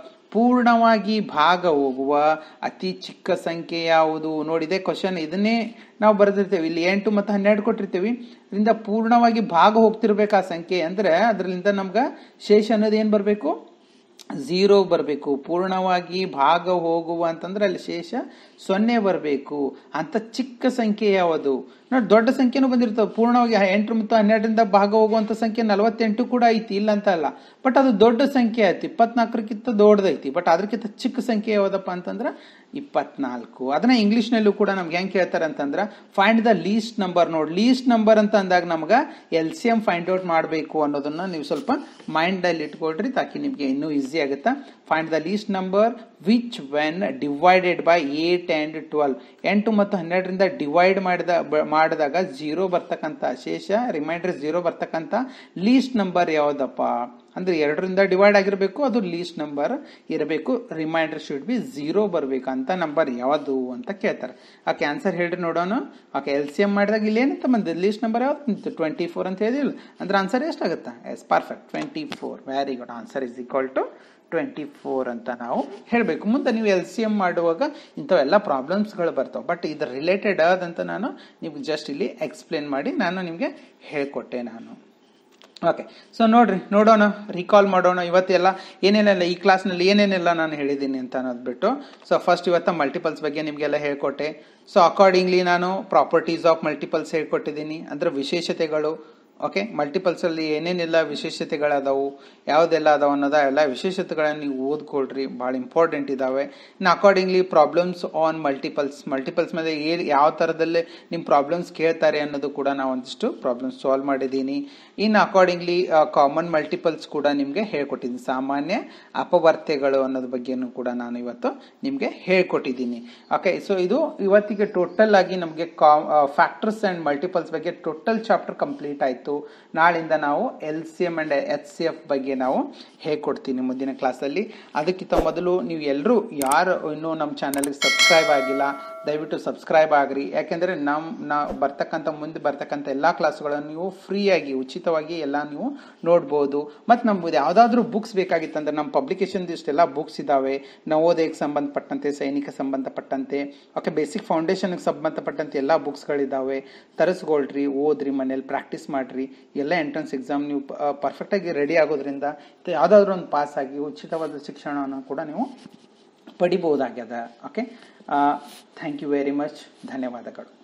ಪೂರ್ಣವಾಗಿ ಭಾಗ ಹೋಗುವ ಅತಿ ಚಿಕ್ಕ ಸಂಖ್ಯೆ ಯಾವುದು ನೋಡಿದೆ ಕ್ವಶನ್ ಇದನ್ನೇ ನಾವು ಬರೆದಿರ್ತೇವೆ ಇಲ್ಲಿ ಎಂಟು ಮತ್ತು ಹನ್ನೆರಡು ಕೊಟ್ಟಿರ್ತೀವಿ ಇದರಿಂದ ಪೂರ್ಣವಾಗಿ ಭಾಗ ಹೋಗ್ತಿರ್ಬೇಕು ಆ ಸಂಖ್ಯೆ ಅಂದ್ರೆ ಅದರಿಂದ ನಮ್ಗೆ ಶೇಷ ಅನ್ನೋದು ಏನು ಬರಬೇಕು ಝೀರೋ ಬರಬೇಕು ಪೂರ್ಣವಾಗಿ ಭಾಗ ಹೋಗುವ ಅಂತಂದ್ರೆ ಅಲ್ಲಿ ಶೇಷ ಸೊನ್ನೆ ಬರಬೇಕು ಅಂತ ಚಿಕ್ಕ ಸಂಖ್ಯೆ ಯಾವುದು ನೋಡಿ ದೊಡ್ಡ ಸಂಖ್ಯೆನೂ ಬಂದಿರ್ತವೆ ಪೂರ್ಣವಾಗಿ ಎಂಟು ಮತ್ತು ಹನ್ನೆರಡರಿಂದ ಭಾಗ ಹೋಗುವಂತ ಸಂಖ್ಯೆ ನಲವತ್ತೆಂಟು ಕೂಡ ಐತಿ ಇಲ್ಲ ಅಂತ ಅಲ್ಲ ಬಟ್ ಅದು ದೊಡ್ಡ ಸಂಖ್ಯೆ ಐತಿ ಇಪ್ಪತ್ನಾಲ್ಕರಕ್ಕಿಂತ ದೊಡ್ಡದೈತಿ ಬಟ್ ಅದಕ್ಕಿಂತ ಚಿಕ್ಕ ಸಂಖ್ಯೆ ಯಾವ್ದಪ್ಪ ಅಂತಂದ್ರೆ ಇಪ್ಪತ್ನಾಲ್ಕು ಅದನ್ನ ಇಂಗ್ಲಿಷ್ನಲ್ಲೂ ಕೂಡ ನಮ್ಗೆ ಹೆಂಗೆ ಕೇಳ್ತಾರೆ ಅಂತಂದ್ರೆ ಫೈಂಡ್ ದ ಲೀಸ್ಟ್ ನಂಬರ್ ನೋಡಿ ಲೀಸ್ಟ್ ನಂಬರ್ ಅಂತ ಅಂದಾಗ ನಮ್ಗೆ L C M find out ಮಾಡಬೇಕು ಅನ್ನೋದನ್ನ ನೀವು ಸ್ವಲ್ಪ ಮೈಂಡಲ್ಲಿ ಇಟ್ಕೊಳ್ರಿ ತಾಕಿ ನಿಮಗೆ ಇನ್ನೂ ಈಸಿ ಆಗುತ್ತಾ find the least number which when divided by eight and twelve ಎಂಟು ಮತ್ತು ಹನ್ನೆರಡರಿಂದ ಡಿವೈಡ್ ಮಾಡಿದ ಬ- ಮಾಡಿದಾಗ ಜೀರೋ ಬರ್ತಕ್ಕಂಥ ಶೇಷ ರಿಮೈಂಡರ್ ಜೀರೋ ಬರ್ತಕ್ಕಂಥ ಲೀಸ್ಟ್ ನಂಬರ್ ಯಾವುದಪ್ಪ ಅಂದ್ರೆ ಎರಡರಿಂದ ಡಿವೈಡ್ ಆಗಿರಬೇಕು ಅದು ಲೀಸ್ಟ್ ನಂಬರ್ ಇರಬೇಕು ರಿಮೈಂಡರ್ ಶುಡ್ ಬಿ ಝೀರೋ ಬರಬೇಕು ಅಂತ ನಂಬರ್ ಯಾವುದು ಅಂತ ಕೇಳ್ತಾರೆ ಆಕೆ ಆನ್ಸರ್ ಹೇಳ್ರಿ ನೋಡೋಣ ಆಕೆ ಎಲ್ ಸಿ ಎಂ ಮಾಡಿದಾಗ ಇಲ್ಲಿ ಏನಂತ ಬಂದಿದೆ ಲೀಸ್ಟ್ ನಂಬರ್ ಯಾವ್ದು ಟ್ವೆಂಟಿ ಫೋರ್ ಅಂತ ಹೇಳಿಲ್ಲ ಅಂದ್ರೆ ಆನ್ಸರ್ ಎಷ್ಟಾಗುತ್ತೆ yes perfect twenty four very good answer is equal to twenty four ಅಂತ ನಾವು ಹೇಳಬೇಕು ಮುಂದೆ ನೀವು ಎಲ್ ಸಿ ಎಂ ಮಾಡುವಾಗ ಇಂಥವೆಲ್ಲ ಪ್ರಾಬ್ಲಮ್ಸ್ಗಳು ಬರ್ತಾವೆ ಬಟ್ ಇದು ರಿಲೇಟೆಡ್ ಆದಂತ ನಾನು ನಿಮ್ಗೆ ಜಸ್ಟ್ ಇಲ್ಲಿ ಎಕ್ಸ್ಪ್ಲೇನ್ ಮಾಡಿ ನಾನು ನಿಮಗೆ ಹೇಳ್ಕೊಟ್ಟೆ ನಾನು ಓಕೆ ಸೊ ನೋಡ್ರಿ ನೋಡೋಣ ರಿಕಾಲ್ ಮಾಡೋಣ ಇವತ್ತೆಲ್ಲ ಏನೇನೆಲ್ಲ ಈ ಕ್ಲಾಸ್ನಲ್ಲಿ ಏನೇನೆಲ್ಲ ನಾನು ಹೇಳಿದ್ದೀನಿ ಅಂತ ಅನ್ನೋದು ಬಿಟ್ಟು ಸೊ ಫಸ್ಟ್ ಇವತ್ತು ಮಲ್ಟಿಪಲ್ಸ್ ಬಗ್ಗೆ ನಿಮಗೆಲ್ಲ ಹೇಳ್ಕೊಟ್ಟೆ ಸೊ ಅಕಾರ್ಡಿಂಗ್ಲಿ ನಾನು ಪ್ರಾಪರ್ಟೀಸ್ ಆಫ್ ಮಲ್ಟಿಪಲ್ಸ್ ಹೇಳ್ಕೊಟ್ಟಿದ್ದೀನಿ ಅಂದ್ರೆ ವಿಶೇಷತೆಗಳು ಓಕೆ ಮಲ್ಟಿಪಲ್ಸ್ ಅಲ್ಲಿ ಏನೇನೆಲ್ಲ ವಿಶೇಷತೆಗಳದಾವು ಯಾವುದೆಲ್ಲ ಅದಾವ ಅನ್ನೋದ ಎಲ್ಲ ವಿಶೇಷತೆಗಳನ್ನ ನೀವು ಓದ್ಕೊಳ್ರಿ ಭಾಳ ಇಂಪಾರ್ಟೆಂಟ್ ಇದಾವೆ ಇನ್ನು accordingly problems on multiples multiples ಮೇಲೆ ಏ ಯಾವ ಥರದಲ್ಲಿ ನಿಮ್ಮ ಪ್ರಾಬ್ಲಮ್ಸ್ ಕೇಳ್ತಾರೆ ಅನ್ನೋದು ಕೂಡ ನಾವು ಒಂದಿಷ್ಟು ಪ್ರಾಬ್ಲಮ್ಸ್ ಸಾಲ್ವ್ ಮಾಡಿದ್ದೀನಿ ಇನ್ನು ಅಕಾರ್ಡಿಂಗ್ಲಿ ಕಾಮನ್ ಮಲ್ಟಿಪಲ್ಸ್ ಕೂಡ ನಿಮಗೆ ಹೇಳ್ಕೊಟ್ಟಿದ್ದೀನಿ ಸಾಮಾನ್ಯ ಅಪವರ್ತ್ಯಗಳು ಅನ್ನೋದ್ರ ಬಗ್ಗೆನೂ ಕೂಡ ನಾನು ಇವತ್ತು ನಿಮಗೆ ಹೇಳ್ಕೊಟ್ಟಿದ್ದೀನಿ ಓಕೆ ಸೊ ಇದು ಇವತ್ತಿಗೆ ಟೋಟಲ್ ಆಗಿ ನಮಗೆ ಕಾ ಫ್ಯಾಕ್ಟರ್ಸ್ ಆ್ಯಂಡ್ ಮಲ್ಟಿಪಲ್ಸ್ ಬಗ್ಗೆ ಟೋಟಲ್ ಚಾಪ್ಟರ್ ಕಂಪ್ಲೀಟ್ ಆಯಿತು ನಾಳಿಂದ ನಾವು L C M and H C F ಬಗ್ಗೆ ನಾವು ಹೇಳ್ಕೊಡ್ತೀನಿ ಮುಂದಿನ ಕ್ಲಾಸಲ್ಲಿ ಅದಕ್ಕಿಂತ ಮೊದಲು ನೀವು ಎಲ್ಲರೂ ಯಾರು ಇನ್ನೂ ನಮ್ಮ ಚಾನಲ್ಗೆ ಸಬ್ಸ್ಕ್ರೈಬ್ ಆಗಿಲ್ಲ ದಯವಿಟ್ಟು ಸಬ್ಸ್ಕ್ರೈಬ್ ಆಗ್ರಿ ಯಾಕೆಂದರೆ ನಮ್ಮ ನಾ ಬರ್ತಕ್ಕಂಥ ಮುಂದೆ ಬರ್ತಕ್ಕಂಥ ಎಲ್ಲ ಕ್ಲಾಸ್ಗಳನ್ನು ನೀವು ಫ್ರೀಯಾಗಿ ಉಚಿತವಾಗಿ ಎಲ್ಲ ನೀವು ನೋಡ್ಬೋದು ಮತ್ತು ನಮ್ಗೆ ಯಾವುದಾದ್ರೂ ಬುಕ್ಸ್ ಬೇಕಾಗಿತ್ತಂದ್ರೆ ನಮ್ಮ ಪಬ್ಲಿಕೇಶನ್ ಇಷ್ಟೆಲ್ಲ ಬುಕ್ಸ್ ಇದ್ದಾವೆ ನವೋದಯಕ್ಕೆ ಸಂಬಂಧಪಟ್ಟಂತೆ ಸೈನಿಕ ಸಂಬಂಧಪಟ್ಟಂತೆ ಓಕೆ ಬೇಸಿಕ್ ಫೌಂಡೇಶನ್ಗೆ ಸಂಬಂಧಪಟ್ಟಂತೆ ಎಲ್ಲ ಬುಕ್ಸ್ಗಳಿದ್ದಾವೆ ತರಿಸ್ಕೊಳ್ರಿ ಓದ್ರಿ ಮನೇಲಿ ಪ್ರಾಕ್ಟೀಸ್ ಮಾಡಿರಿ ಎಲ್ಲ ಎಂಟ್ರೆನ್ಸ್ ಎಕ್ಸಾಮ್ ನೀವು ಪರ್ಫೆಕ್ಟಾಗಿ ರೆಡಿ ಆಗೋದ್ರಿಂದ ಯಾವುದಾದ್ರೂ ಒಂದು ಪಾಸ್ ಆಗಿ ಉಚಿತವಾದ ಶಿಕ್ಷಣವನ್ನು ಕೂಡ ನೀವು ಪಡಿಬಹುದಾಗ್ಯದ okay thank you very much ಧನ್ಯವಾದಗಳು